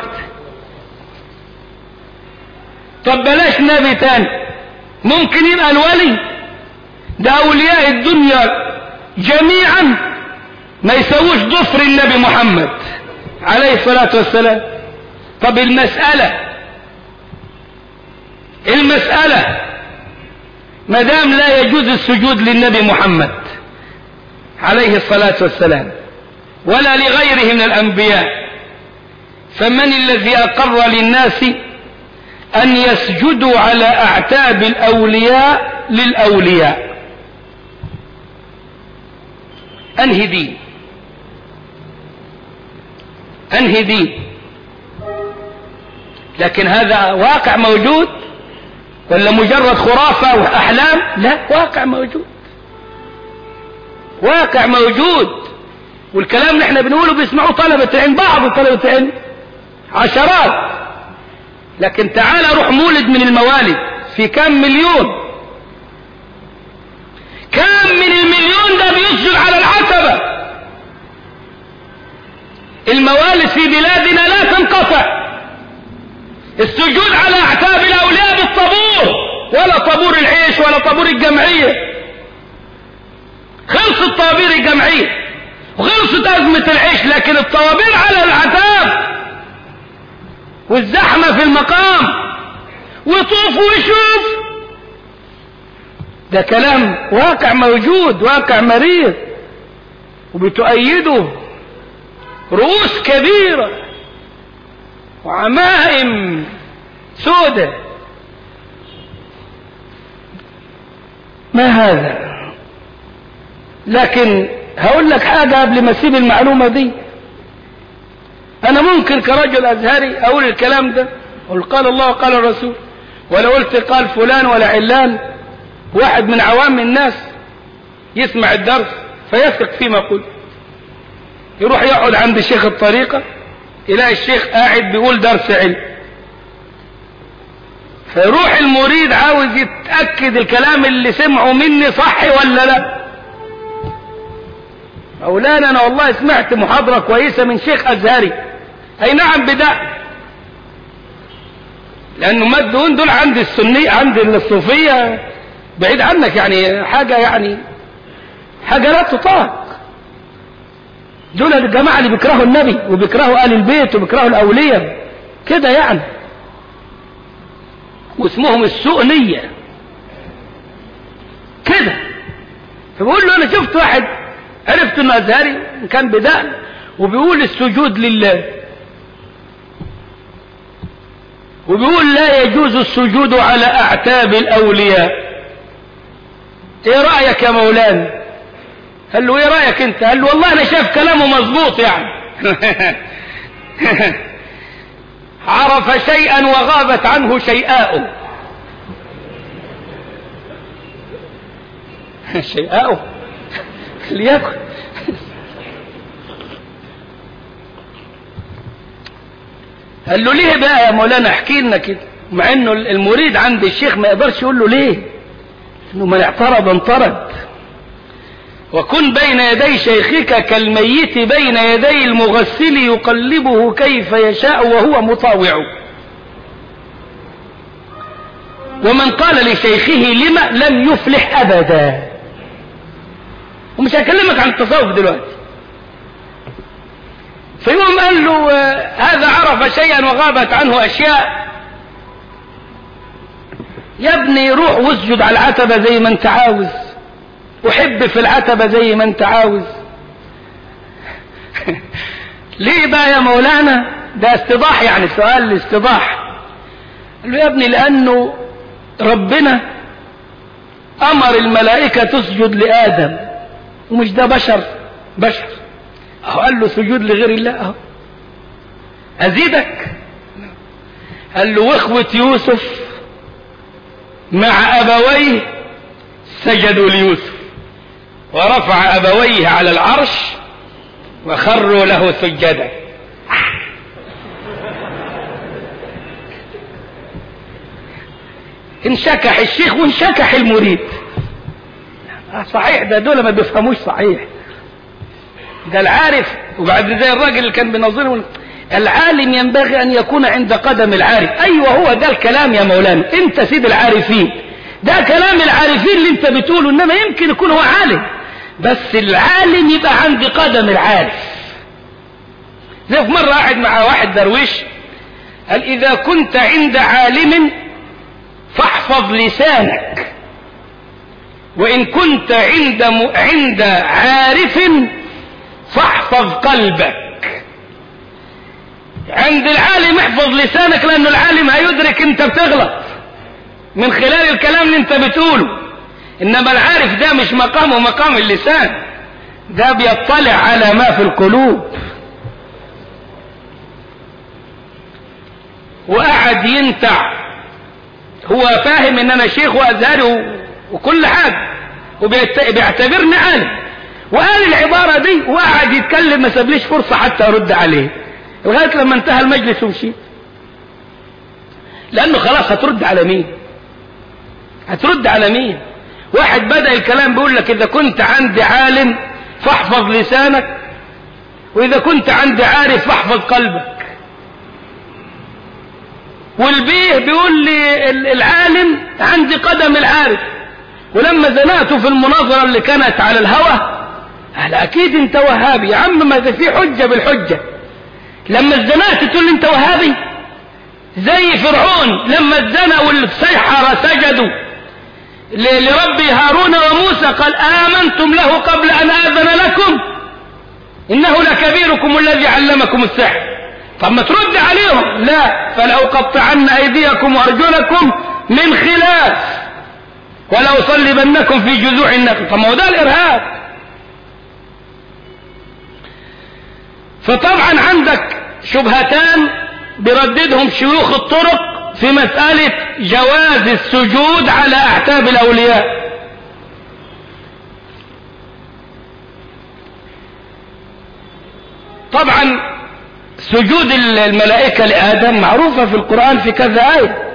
طب بلاش نبي تاني ممكن يبقى الولي ده أولياء الدنيا جميعا ما يسووش ضفر النبي محمد عليه الصلاة والسلام طب المسألة المسألة ما دام لا يجوز السجود للنبي محمد عليه الصلاة والسلام ولا لغيره من الأنبياء فمن الذي أقر للناس أن يسجدوا على أعتاب الأولياء للأولياء أنهي دين أنهي دين لكن هذا واقع موجود ولا مجرد خرافة وأحلام لا واقع موجود واقع موجود والكلام اللي احنا بنقوله بيسمعوه طلبة العلم بعض طلبة العلم عشرات لكن تعال روح مولد من الموالد في كم مليون كم من المليون ده بيسجد على العتبة الموالد في بلادنا لا تنقطع السجود على اعتاب الاولياء بالطابور ولا طابور العيش ولا طابور الجمعية خلص الطوابير الجمعية وخلصت أزمة العيش لكن الطوابير على العتاب والزحمة في المقام وطوف وشوف ده كلام واقع موجود واقع مريض وبتؤيده رؤوس كبيرة وعمائم سودة ما هذا لكن هقول لك حاجة قبل ما اسيب المعلومة دي انا ممكن كرجل ازهري اقول الكلام ده اقول قال الله وقال الرسول ولا قلت قال فلان ولا علان واحد من عوام الناس يسمع الدرس فيثق فيما قلت يروح يقعد عند شيخ الطريقة يلاقي الشيخ قاعد بيقول درس علم فيروح المريد عاوز يتأكد الكلام اللي سمعه مني صح ولا لا مولانا انا والله سمعت محاضرة كويسة من شيخ ازهري اي نعم بدأ لانه مدون دول عند السنية عند الصوفية بعيد عنك يعني حاجة يعني حاجة لا تطاق دول الجماعة اللي بيكرهوا النبي وبيكرهوا آل البيت وبيكرهوا الأولياء كده يعني واسمهم السؤنية كده فبقول له أنا شفت واحد عرفت انه ازهري كان بدأ وبيقول السجود لله وبيقول لا يجوز السجود على اعتاب الاولياء ايه رأيك يا مولانا قال له ايه رأيك انت قال له والله انا شايف كلامه مظبوط يعني عرف شيئا وغابت عنه شيئاء شيئاء ليكن قال له ليه بقى يا مولانا احكي لنا كده مع انه المريد عند الشيخ ما يقدرش يقول له ليه انه من اعترض انطرد وكن بين يدي شيخك كالميت بين يدي المغسل يقلبه كيف يشاء وهو مطاوع ومن قال لشيخه لما لم يفلح ابدا ومش هكلمك عن التصوف دلوقتي فيقوم قال له هذا عرف شيئا وغابت عنه اشياء يا ابني روح واسجد على العتبة زي ما انت عاوز وحب في العتبة زي ما انت عاوز ليه بقى يا مولانا ده استضاح يعني سؤال الاستضاح قال له يا ابني لانه ربنا امر الملائكة تسجد لآدم ومش ده بشر بشر اهو قال له سجود لغير الله اهو ازيدك قال له واخوة يوسف مع ابويه سجدوا ليوسف ورفع ابويه على العرش وخروا له سجدا انشكح الشيخ وانشكح المريد صحيح ده دول ما بيفهموش صحيح ده العارف وبعد زي الراجل اللي كان بينظرهم العالم ينبغي ان يكون عند قدم العارف ايوه هو ده الكلام يا مولانا انت سيد العارفين ده كلام العارفين اللي انت بتقوله انما يمكن يكون هو عالم بس العالم يبقى عند قدم العارف زي في مرة قاعد مع واحد درويش قال اذا كنت عند عالم فاحفظ لسانك وإن كنت عند م... عند عارف فاحفظ قلبك عند العالم احفظ لسانك لأنه العالم هيدرك انت بتغلط من خلال الكلام اللي انت بتقوله إنما العارف ده مش مقامه مقام اللسان ده بيطلع على ما في القلوب وقعد ينتع هو فاهم ان انا شيخ وازهري وكل حاجة وبيعتبرني عالم وقال العبارة دي وقعد يتكلم ما سابليش فرصة حتى ارد عليه لغاية لما انتهى المجلس ومشيت لانه خلاص هترد على مين هترد على مين واحد بدأ الكلام بيقول لك اذا كنت عندي عالم فاحفظ لسانك واذا كنت عندي عارف فاحفظ قلبك والبيه بيقول لي العالم عندي قدم العارف ولما زنقته في المناظرة اللي كانت على الهوى قال اكيد انت وهابي يا عم ما في حجة بالحجة لما اتزنقت تقول لي انت وهابي زي فرعون لما اتزنق والسيحرة سجدوا لرب هارون وموسى قال آمنتم له قبل أن آذن لكم إنه لكبيركم الذي علمكم السحر طب ما ترد عليهم لا فلأقطعن أيديكم وأرجلكم من خلاف ولأصلبنكم في جذوع النخل طب ما هو ده الإرهاب فطبعا عندك شبهتان برددهم شيوخ الطرق في مسألة جواز السجود على أعتاب الأولياء طبعا سجود الملائكة لآدم معروفة في القرآن في كذا آية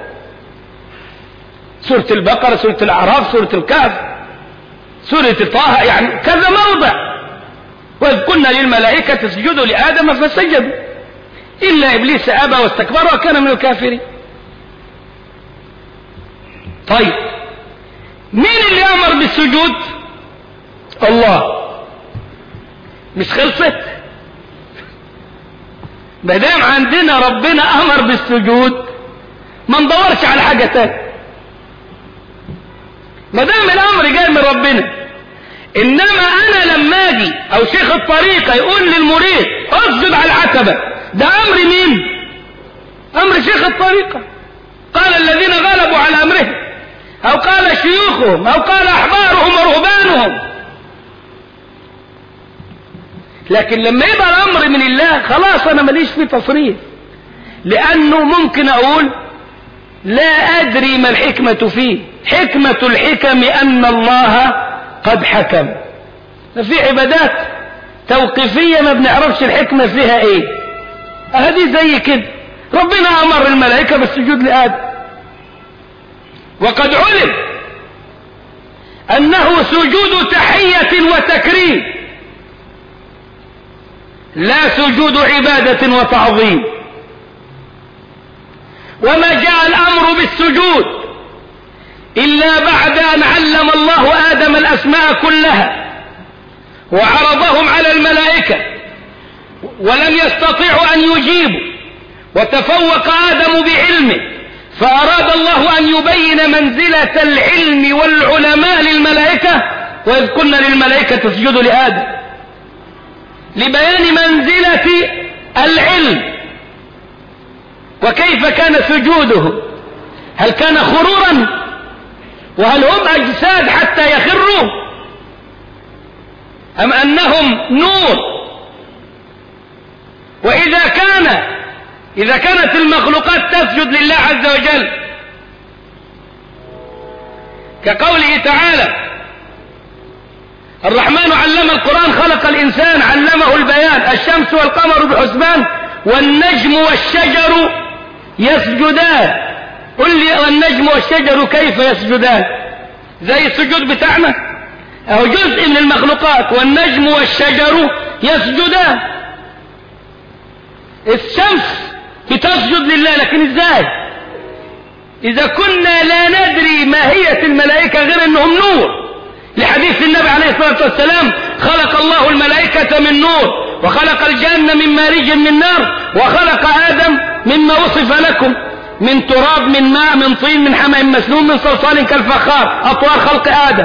سورة البقرة سورة الأعراف سورة الكهف سورة طه يعني كذا موضع وإذ قلنا للملائكة اسجدوا لآدم فسجدوا إلا إبليس أبى واستكبر وكان من الكافرين طيب مين اللي أمر بالسجود الله مش خلصت ما دام عندنا ربنا أمر بالسجود ما ندورش على حاجة تانية ما دام الأمر جاي من ربنا إنما أنا لما أجي أو شيخ الطريقة يقول للمريد اسجد على العتبة ده أمر مين؟ أمر شيخ الطريقة قال الذين غلبوا على أمرهم أو قال شيوخهم أو قال أحبارهم ورهبانهم لكن لما يبقى الأمر من الله خلاص أنا ماليش فيه تصريف لأنه ممكن أقول لا أدري ما الحكمة فيه حكمة الحكم أن الله قد حكم ففي عبادات توقيفية ما بنعرفش الحكمة فيها ايه هذه زي كده ربنا أمر الملائكة بالسجود لآدم وقد علم أنه سجود تحية وتكريم لا سجود عبادة وتعظيم وما جاء الأمر بالسجود إلا بعد أن علم الله آدم الأسماء كلها وعرضهم على الملائكة ولم يستطيعوا أن يجيبوا وتفوق آدم بعلمه فأراد الله أن يبين منزلة العلم والعلماء للملائكة وإذ قلنا للملائكة اسجدوا لآدم لبيان منزلة العلم وكيف كان سجوده هل كان خرورا وهل هم أجساد حتى يخروا أم أنهم نور وإذا كان إذا كانت المخلوقات تسجد لله عز وجل كقوله تعالى الرحمن علم القرآن خلق الإنسان علمه البيان الشمس والقمر بحسبان والنجم والشجر يسجدان قل لي والنجم والشجر كيف يسجدان زي السجود بتاعنا أو جزء من المخلوقات والنجم والشجر يسجدان الشمس بتسجد لله لكن ازاي اذا كنا لا ندري ماهية الملائكة غير انهم نور لحديث النبي عليه الصلاة والسلام خلق الله الملائكة من نور وخلق الجنة من مارج من نار وخلق آدم مما وصف لكم من تراب من ماء من طين من حمأ مسنون من صلصال كالفخار أطوار خلق آدم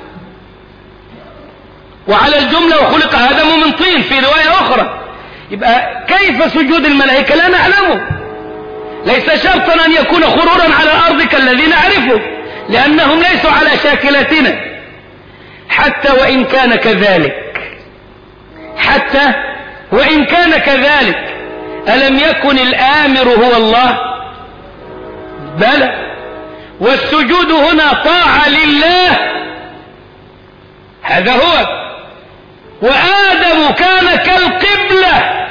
وعلى الجملة وخلق آدم من طين في رواية أخرى يبقى كيف سجود الملائكة لا نعلمه ليس شرطا أن يكون خرورا على الأرض كالذي نعرفه لأنهم ليسوا على شاكلتنا حتى وإن كان كذلك حتى وإن كان كذلك ألم يكن الآمر هو الله بلى والسجود هنا طاعة لله هذا هو وآدم كان كالقبلة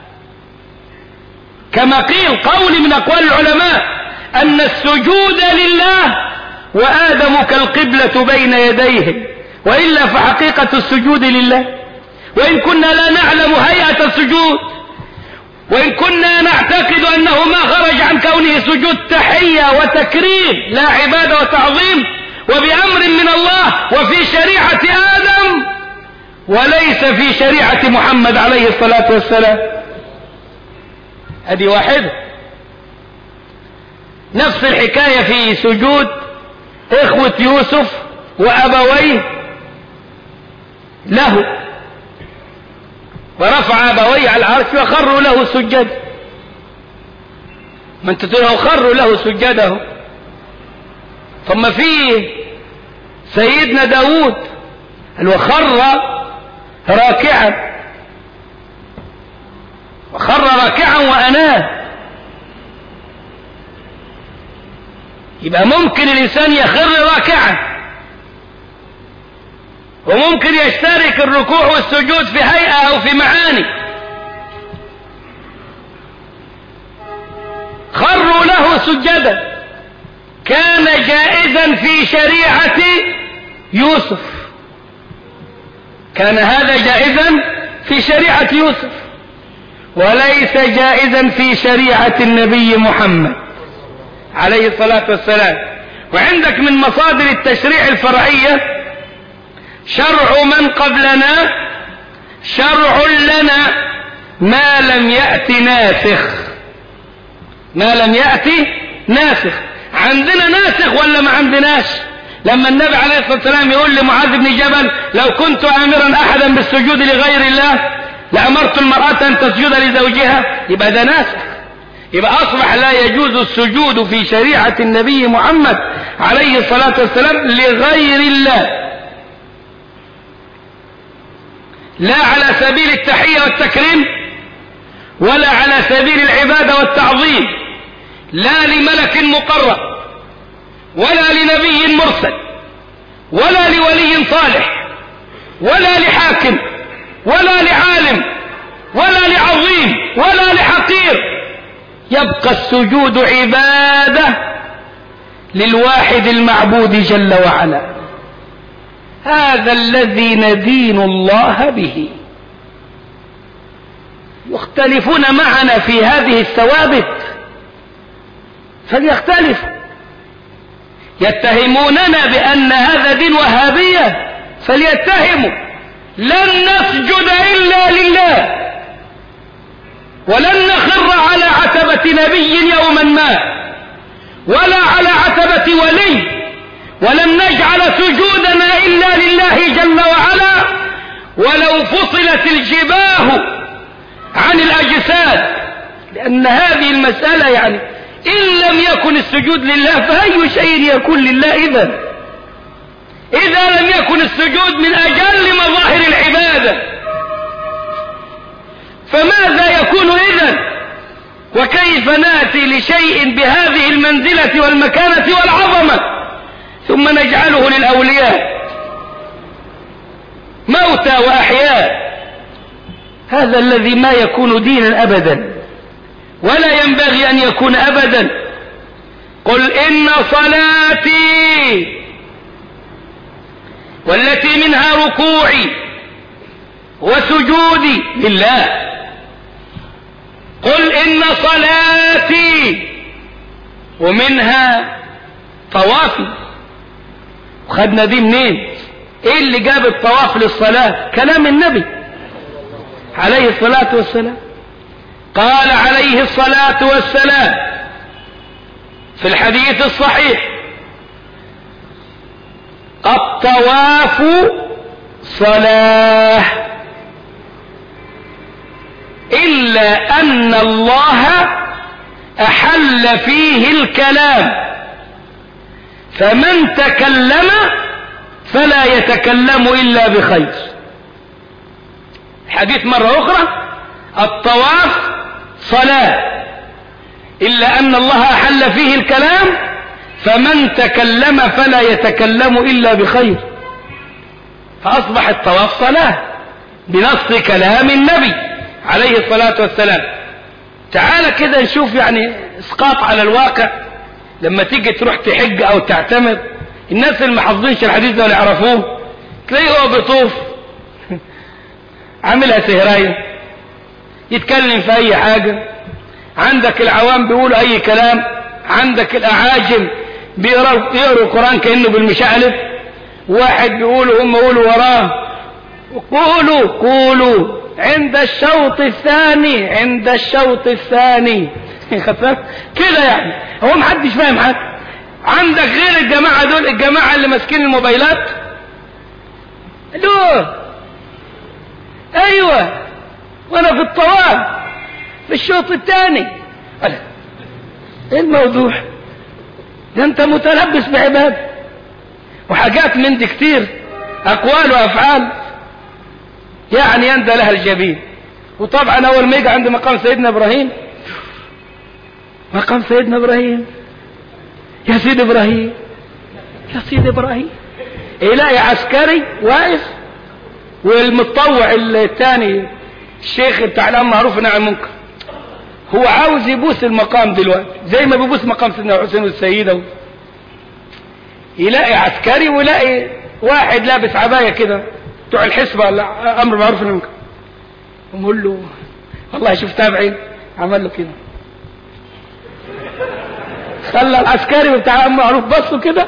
كما قيل قول من أقوال العلماء أن السجود لله وآدم كالقبلة بين يديه وإلا فحقيقة السجود لله وإن كنا لا نعلم هيئة السجود وإن كنا نعتقد أنه ما خرج عن كونه سجود تحية وتكريم لا عبادة وتعظيم وبأمر من الله وفي شريعة آدم وليس في شريعة محمد عليه الصلاة والسلام هذه واحدة نفس الحكاية في سجود إخوة يوسف وأبويه له ورفع أبويه على العرش وخروا له سجد ما انت تقول خروا له سجده ثم في سيدنا داود قال وخر راكعا وخر راكعا وأناه يبقى ممكن الإنسان يخر راكعا وممكن يشترك الركوع والسجود في هيئة أو في معاني خروا له سجدا كان جائزا في شريعة يوسف كان هذا جائزا في شريعة يوسف وليس جائزا في شريعة النبي محمد عليه الصلاة والسلام وعندك من مصادر التشريع الفرعية شرع من قبلنا شرع لنا ما لم يأت ناسخ ما لم يأت ناسخ عندنا ناسخ ولا ما عندناش لما النبي عليه الصلاة والسلام يقول لمعاذ بن جبل لو كنت آمرا أحدا بالسجود لغير الله لأمرت المرأة أن تسجد لزوجها يبقى ده ناسخ يبقى أصبح لا يجوز السجود في شريعة النبي محمد عليه الصلاة والسلام لغير الله لا على سبيل التحية والتكريم ولا على سبيل العبادة والتعظيم لا لملك مقرب ولا لنبي مرسل ولا لولي صالح ولا لحاكم ولا لعالم ولا لعظيم ولا لحقير يبقى السجود عبادة للواحد المعبود جل وعلا هذا الذي ندين الله به يختلفون معنا في هذه الثوابت فليختلفوا يتهموننا بأن هذا دين وهابية فليتهموا لن نسجد إلا لله ولن نخر على عتبة نبي يوما ما ولا على عتبة ولي ولن نجعل سجودنا إلا لله جل وعلا ولو فصلت الجباه عن الأجساد لأن هذه المسألة يعني إن لم يكن السجود لله فأي شيء يكون لله إذا إذا لم يكن السجود من أجل مظاهر العبادة فماذا يكون إذا وكيف ناتي لشيء بهذه المنزلة والمكانة والعظمة ثم نجعله للأولياء موتى وأحياء هذا الذي ما يكون دينا أبدا ولا ينبغي أن يكون أبدا قل إن صلاتي والتي منها ركوعي وسجودي لله قل إن صلاتي ومنها طوافي وخدنا دي منين ايه اللي جاب الطواف للصلاة كلام النبي عليه الصلاة والسلام قال عليه الصلاة والسلام في الحديث الصحيح الطواف صلاة إلا أن الله أحل فيه الكلام فمن تكلم فلا يتكلم إلا بخير حديث مرة أخرى الطواف صلاة إلا أن الله أحل فيه الكلام فمن تكلم فلا يتكلم إلا بخير فأصبح الطواف صلاة بنص كلام النبي عليه الصلاة والسلام تعال كده نشوف يعني اسقاط على الواقع لما تيجي تروح تحج او تعتمر الناس اللي ما حافظينش الحديث ده ولا يعرفوه تلاقيه هو بيطوف عاملها سهرايه يتكلم في اي حاجه عندك العوام بيقولوا اي كلام عندك الاعاجم بيقروا يقروا القران كانه بالمشقلب واحد بيقولوا هم يقولوا وراه قولوا قولوا عند الشوط الثاني عند الشوط الثاني كده يعني هو محدش فاهم حاجه عندك غير الجماعه دول الجماعه اللي ماسكين الموبايلات الو ايوه وانا في الطواف في الشوط الثاني ايه الموضوع ده انت متلبس بعباده وحاجات من دي كتير اقوال وافعال يعني يندى لها الجبين وطبعا اول ما يجي عند مقام سيدنا ابراهيم مقام سيدنا ابراهيم يا سيد ابراهيم يا سيد ابراهيم يلاقي عسكري واقف والمتطوع الثاني الشيخ بتاع الامر معروف نعم منكر هو عاوز يبوس المقام دلوقتي زي ما بيبوس مقام سيدنا حسين والسيده يلاقي عسكري ويلاقي واحد لابس عبايه كده بتوع الحسبة ولا امر معروف المنكر يقول له والله شفتها بعين عمل له كده خلى العسكري بتاع امر معروف بصوا كده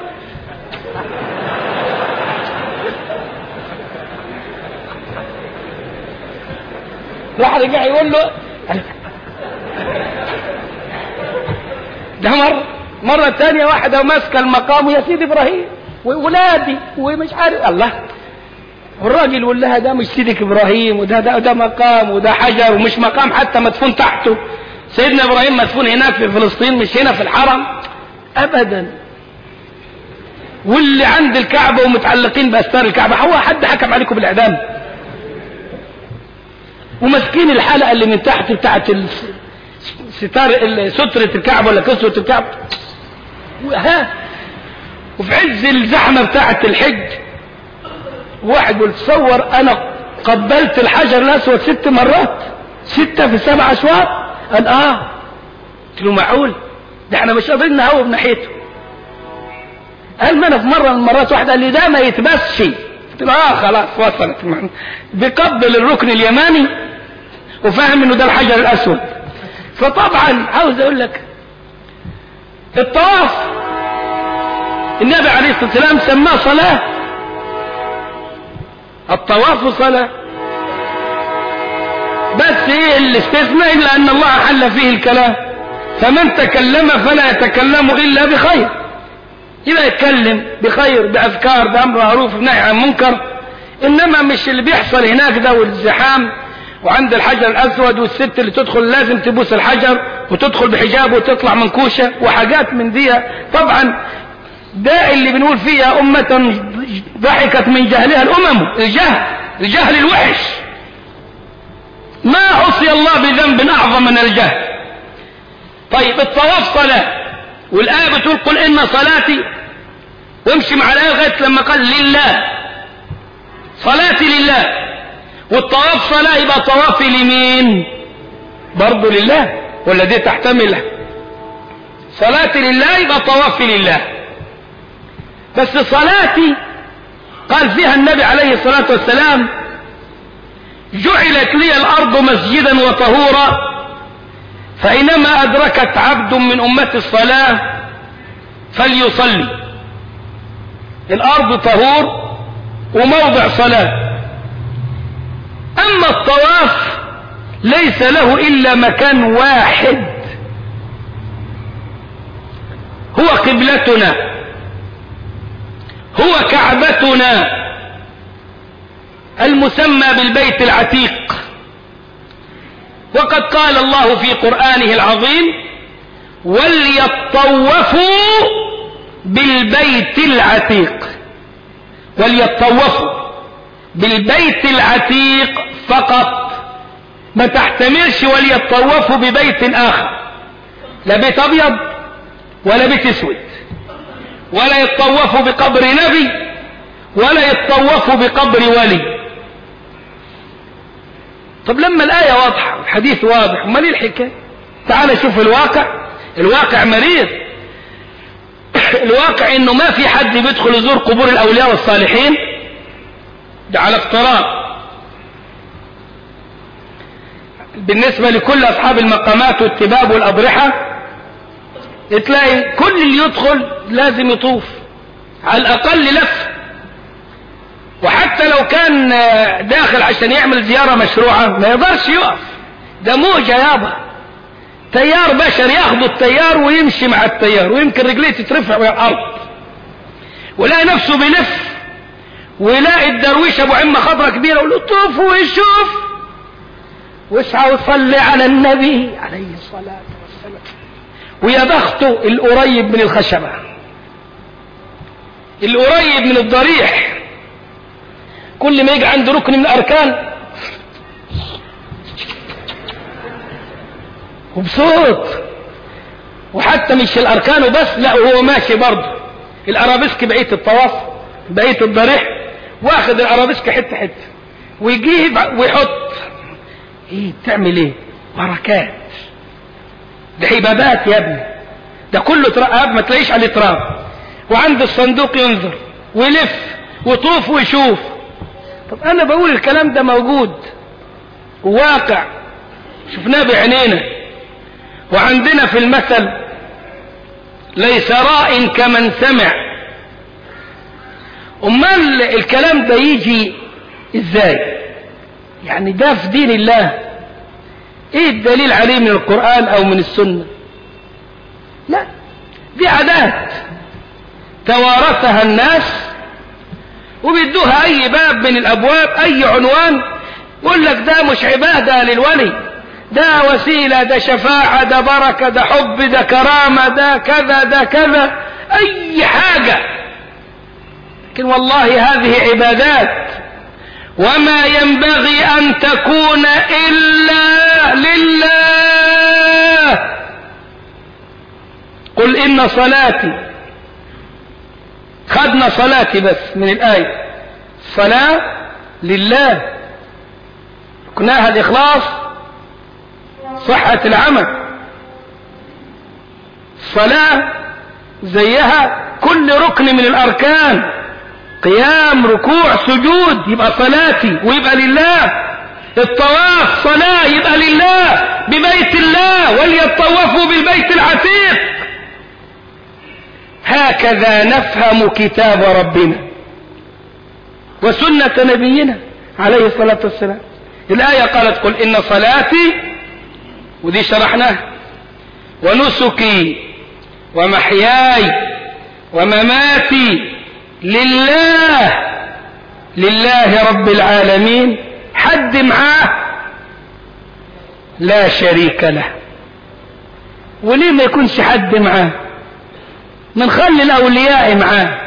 راح رجع يقول له ده مرة مرة تانية واحدة ماسكة المقام يا سيدي ابراهيم وولادي ومش عارف الله والراجل يقول لها ده مش سيدك ابراهيم وده ده, ده مقام وده حجر ومش مقام حتى مدفون تحته سيدنا ابراهيم مدفون هناك في فلسطين مش هنا في الحرم ابدا واللي عند الكعبه ومتعلقين باستار الكعبه هو حد حكم عليكم بالاعدام وماسكين الحلقه اللي من تحت بتاعت ستار ستره الكعبه ولا كسره الكعبه ها وفي عز الزحمه بتاعت الحج واحد بيقول تصور انا قبلت الحجر الاسود ست مرات ستة في سبع اشواط قال اه قلت له معقول ده احنا مش قادرين نهوب ناحيته قال ما انا في مرة من المرات واحد قال لي ده ما يتبسش قلت له اه خلاص وصلت بيقبل الركن اليماني وفاهم انه ده الحجر الاسود فطبعا عاوز اقول لك الطواف النبي عليه الصلاه والسلام سماه صلاه الطواف صلاة بس ايه الاستثناء الا ان الله حل فيه الكلام فمن تكلم فلا يتكلم الا بخير يبقى يتكلم بخير باذكار بامر معروف بنهي عن منكر انما مش اللي بيحصل هناك ده والزحام وعند الحجر الاسود والست اللي تدخل لازم تبوس الحجر وتدخل بحجاب وتطلع منكوشه وحاجات من دي طبعا ده اللي بنقول فيها أمة ضحكت من جهلها الأمم الجهل الجهل الوحش ما عصي الله بذنب أعظم من الجهل طيب الطواف صلاة والآية بتقول قل إن صلاتي وامشي مع الآية لغاية لما قال لله صلاتي لله والطواف صلاة يبقى طوافي لمين برضه لله ولا دي تحتمل صلاتي لله يبقى طوافي لله بس صلاتي قال فيها النبي عليه الصلاة والسلام جعلت لي الأرض مسجدا وطهورا فإنما أدركت عبد من أمة الصلاة فليصلي الأرض طهور وموضع صلاة أما الطواف ليس له إلا مكان واحد هو قبلتنا هو كعبتنا المسمى بالبيت العتيق وقد قال الله في قرآنه العظيم وليطوفوا بالبيت العتيق وليطوفوا بالبيت العتيق فقط ما تحتملش وليطوفوا ببيت آخر لا بيت أبيض ولا بيت أسود ولا يتطوفوا بقبر نبي ولا يتطوفوا بقبر ولي طب لما الآية واضحة الحديث واضح امال ايه الحكاية تعال شوف الواقع الواقع مريض الواقع انه ما في حد بيدخل يزور قبور الاولياء والصالحين ده على افتراض بالنسبة لكل اصحاب المقامات والتباب والاضرحة تلاقي كل اللي يدخل لازم يطوف على الاقل لف وحتى لو كان داخل عشان يعمل زيارة مشروعة ما يقدرش يقف ده موجة يابا تيار بشر ياخد التيار ويمشي مع التيار ويمكن رجليه تترفع ويا الارض ويلاقي نفسه بيلف ويلاقي الدرويش ابو عمه خضره كبيره يقول له طوف ويشوف واسعى وصلي على النبي عليه الصلاه والسلام ويا بخته القريب من الخشبه القريب من الضريح كل ما يجي عنده ركن من الاركان وبصوت وحتى مش الاركان وبس لا وهو ماشي برضه الارابيسك بقيه الطواف بقيه الضريح واخد الارابيسك حته حته ويجيب ويحط ايه بتعمل ايه بركات ده عبادات يا ابني ده كله تراب ما تلاقيش عليه تراب وعند الصندوق ينظر ويلف ويطوف ويشوف طب انا بقول الكلام ده موجود وواقع شفناه بعينينا وعندنا في المثل ليس راء كمن سمع امال الكلام ده يجي ازاي يعني ده في دين الله ايه الدليل عليه من القرآن او من السنة لا دي عادات توارثها الناس وبيدوها اي باب من الابواب اي عنوان يقول لك ده مش عبادة للولي ده وسيلة ده شفاعة ده بركة ده حب ده كرامة ده كذا ده كذا اي حاجة لكن والله هذه عبادات وما ينبغي ان تكون الا لله قل ان صلاتي خدنا صلاتي بس من الايه صلاه لله ركناها الاخلاص صحه العمل صلاه زيها كل ركن من الاركان قيام ركوع سجود يبقى صلاتي ويبقى لله الطواف صلاة يبقى لله ببيت الله وليطوفوا بالبيت العتيق هكذا نفهم كتاب ربنا وسنة نبينا عليه الصلاة والسلام الآية قالت قل إن صلاتي ودي شرحناها ونسكي ومحياي ومماتي لله لله رب العالمين حد معاه لا شريك له وليه ما يكونش حد معاه من خلي الاولياء معاه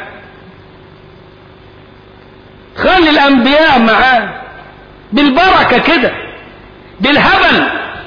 خلي الانبياء معاه بالبركه كده بالهبل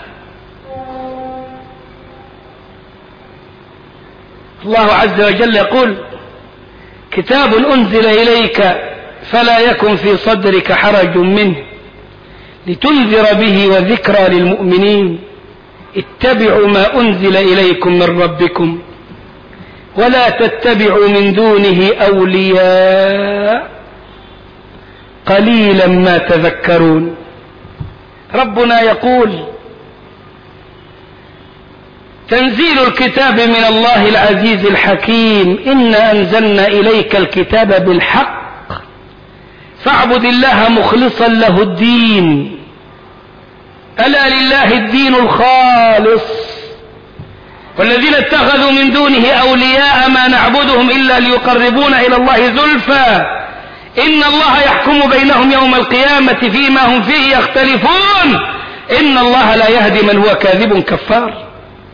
الله عز وجل يقول كتاب أنزل إليك فلا يكن في صدرك حرج منه لتنذر به وذكرى للمؤمنين اتبعوا ما أنزل إليكم من ربكم ولا تتبعوا من دونه أولياء قليلا ما تذكرون ربنا يقول تنزيل الكتاب من الله العزيز الحكيم إنا أنزلنا إليك الكتاب بالحق فاعبد الله مخلصا له الدين ألا لله الدين الخالص والذين اتخذوا من دونه أولياء ما نعبدهم إلا ليقربونا إلى الله زلفى إن الله يحكم بينهم يوم القيامة فيما هم فيه يختلفون إن الله لا يهدي من هو كاذب كفار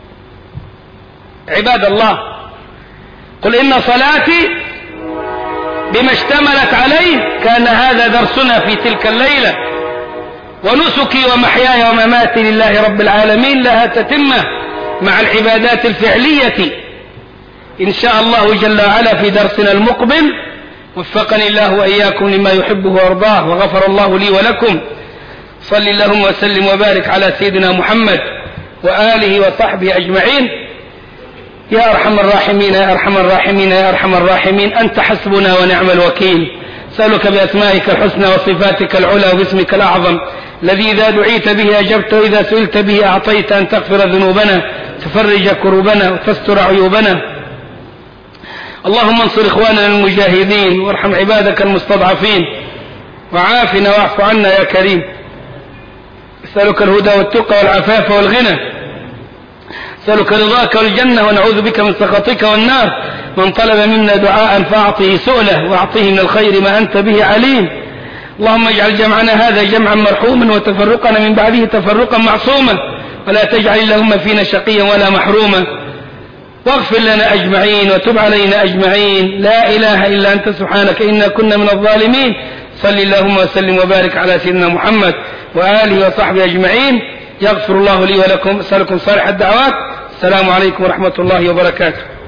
عباد الله قل إن صلاتي بما اشتملت عليه كان هذا درسنا في تلك الليلة ونسكي ومحياي ومماتي لله رب العالمين لها تتمة مع العبادات الفعلية إن شاء الله جل وعلا في درسنا المقبل وفقني الله وإياكم لما يحبه ويرضاه وغفر الله لي ولكم صل اللهم وسلم وبارك على سيدنا محمد وآله وصحبه أجمعين يا أرحم الراحمين يا أرحم الراحمين يا أرحم الراحمين أنت حسبنا ونعم الوكيل سألك بأسمائك الحسنى وصفاتك العلى وباسمك الأعظم الذي إذا دعيت به أجبت وإذا سئلت به أعطيت أن تغفر ذنوبنا تفرج كروبنا وتستر عيوبنا اللهم انصر إخواننا المجاهدين وارحم عبادك المستضعفين وعافنا واعف عنا يا كريم أسألك الهدى والتقى والعفاف والغنى أسألك رضاك والجنة ونعوذ بك من سخطك والنار من طلب منا دعاء فأعطه سؤله وأعطه من الخير ما أنت به عليم اللهم اجعل جمعنا هذا جمعا مرحوما وتفرقنا من بعده تفرقا معصوما ولا تجعل اللهم فينا شقيا ولا محروما واغفر لنا أجمعين وتب علينا أجمعين لا إله إلا أنت سبحانك إنا كنا من الظالمين صل اللهم وسلم وبارك على سيدنا محمد وآله وصحبه أجمعين يغفر الله لي ولكم أسألكم صالح الدعوات السلام عليكم ورحمة الله وبركاته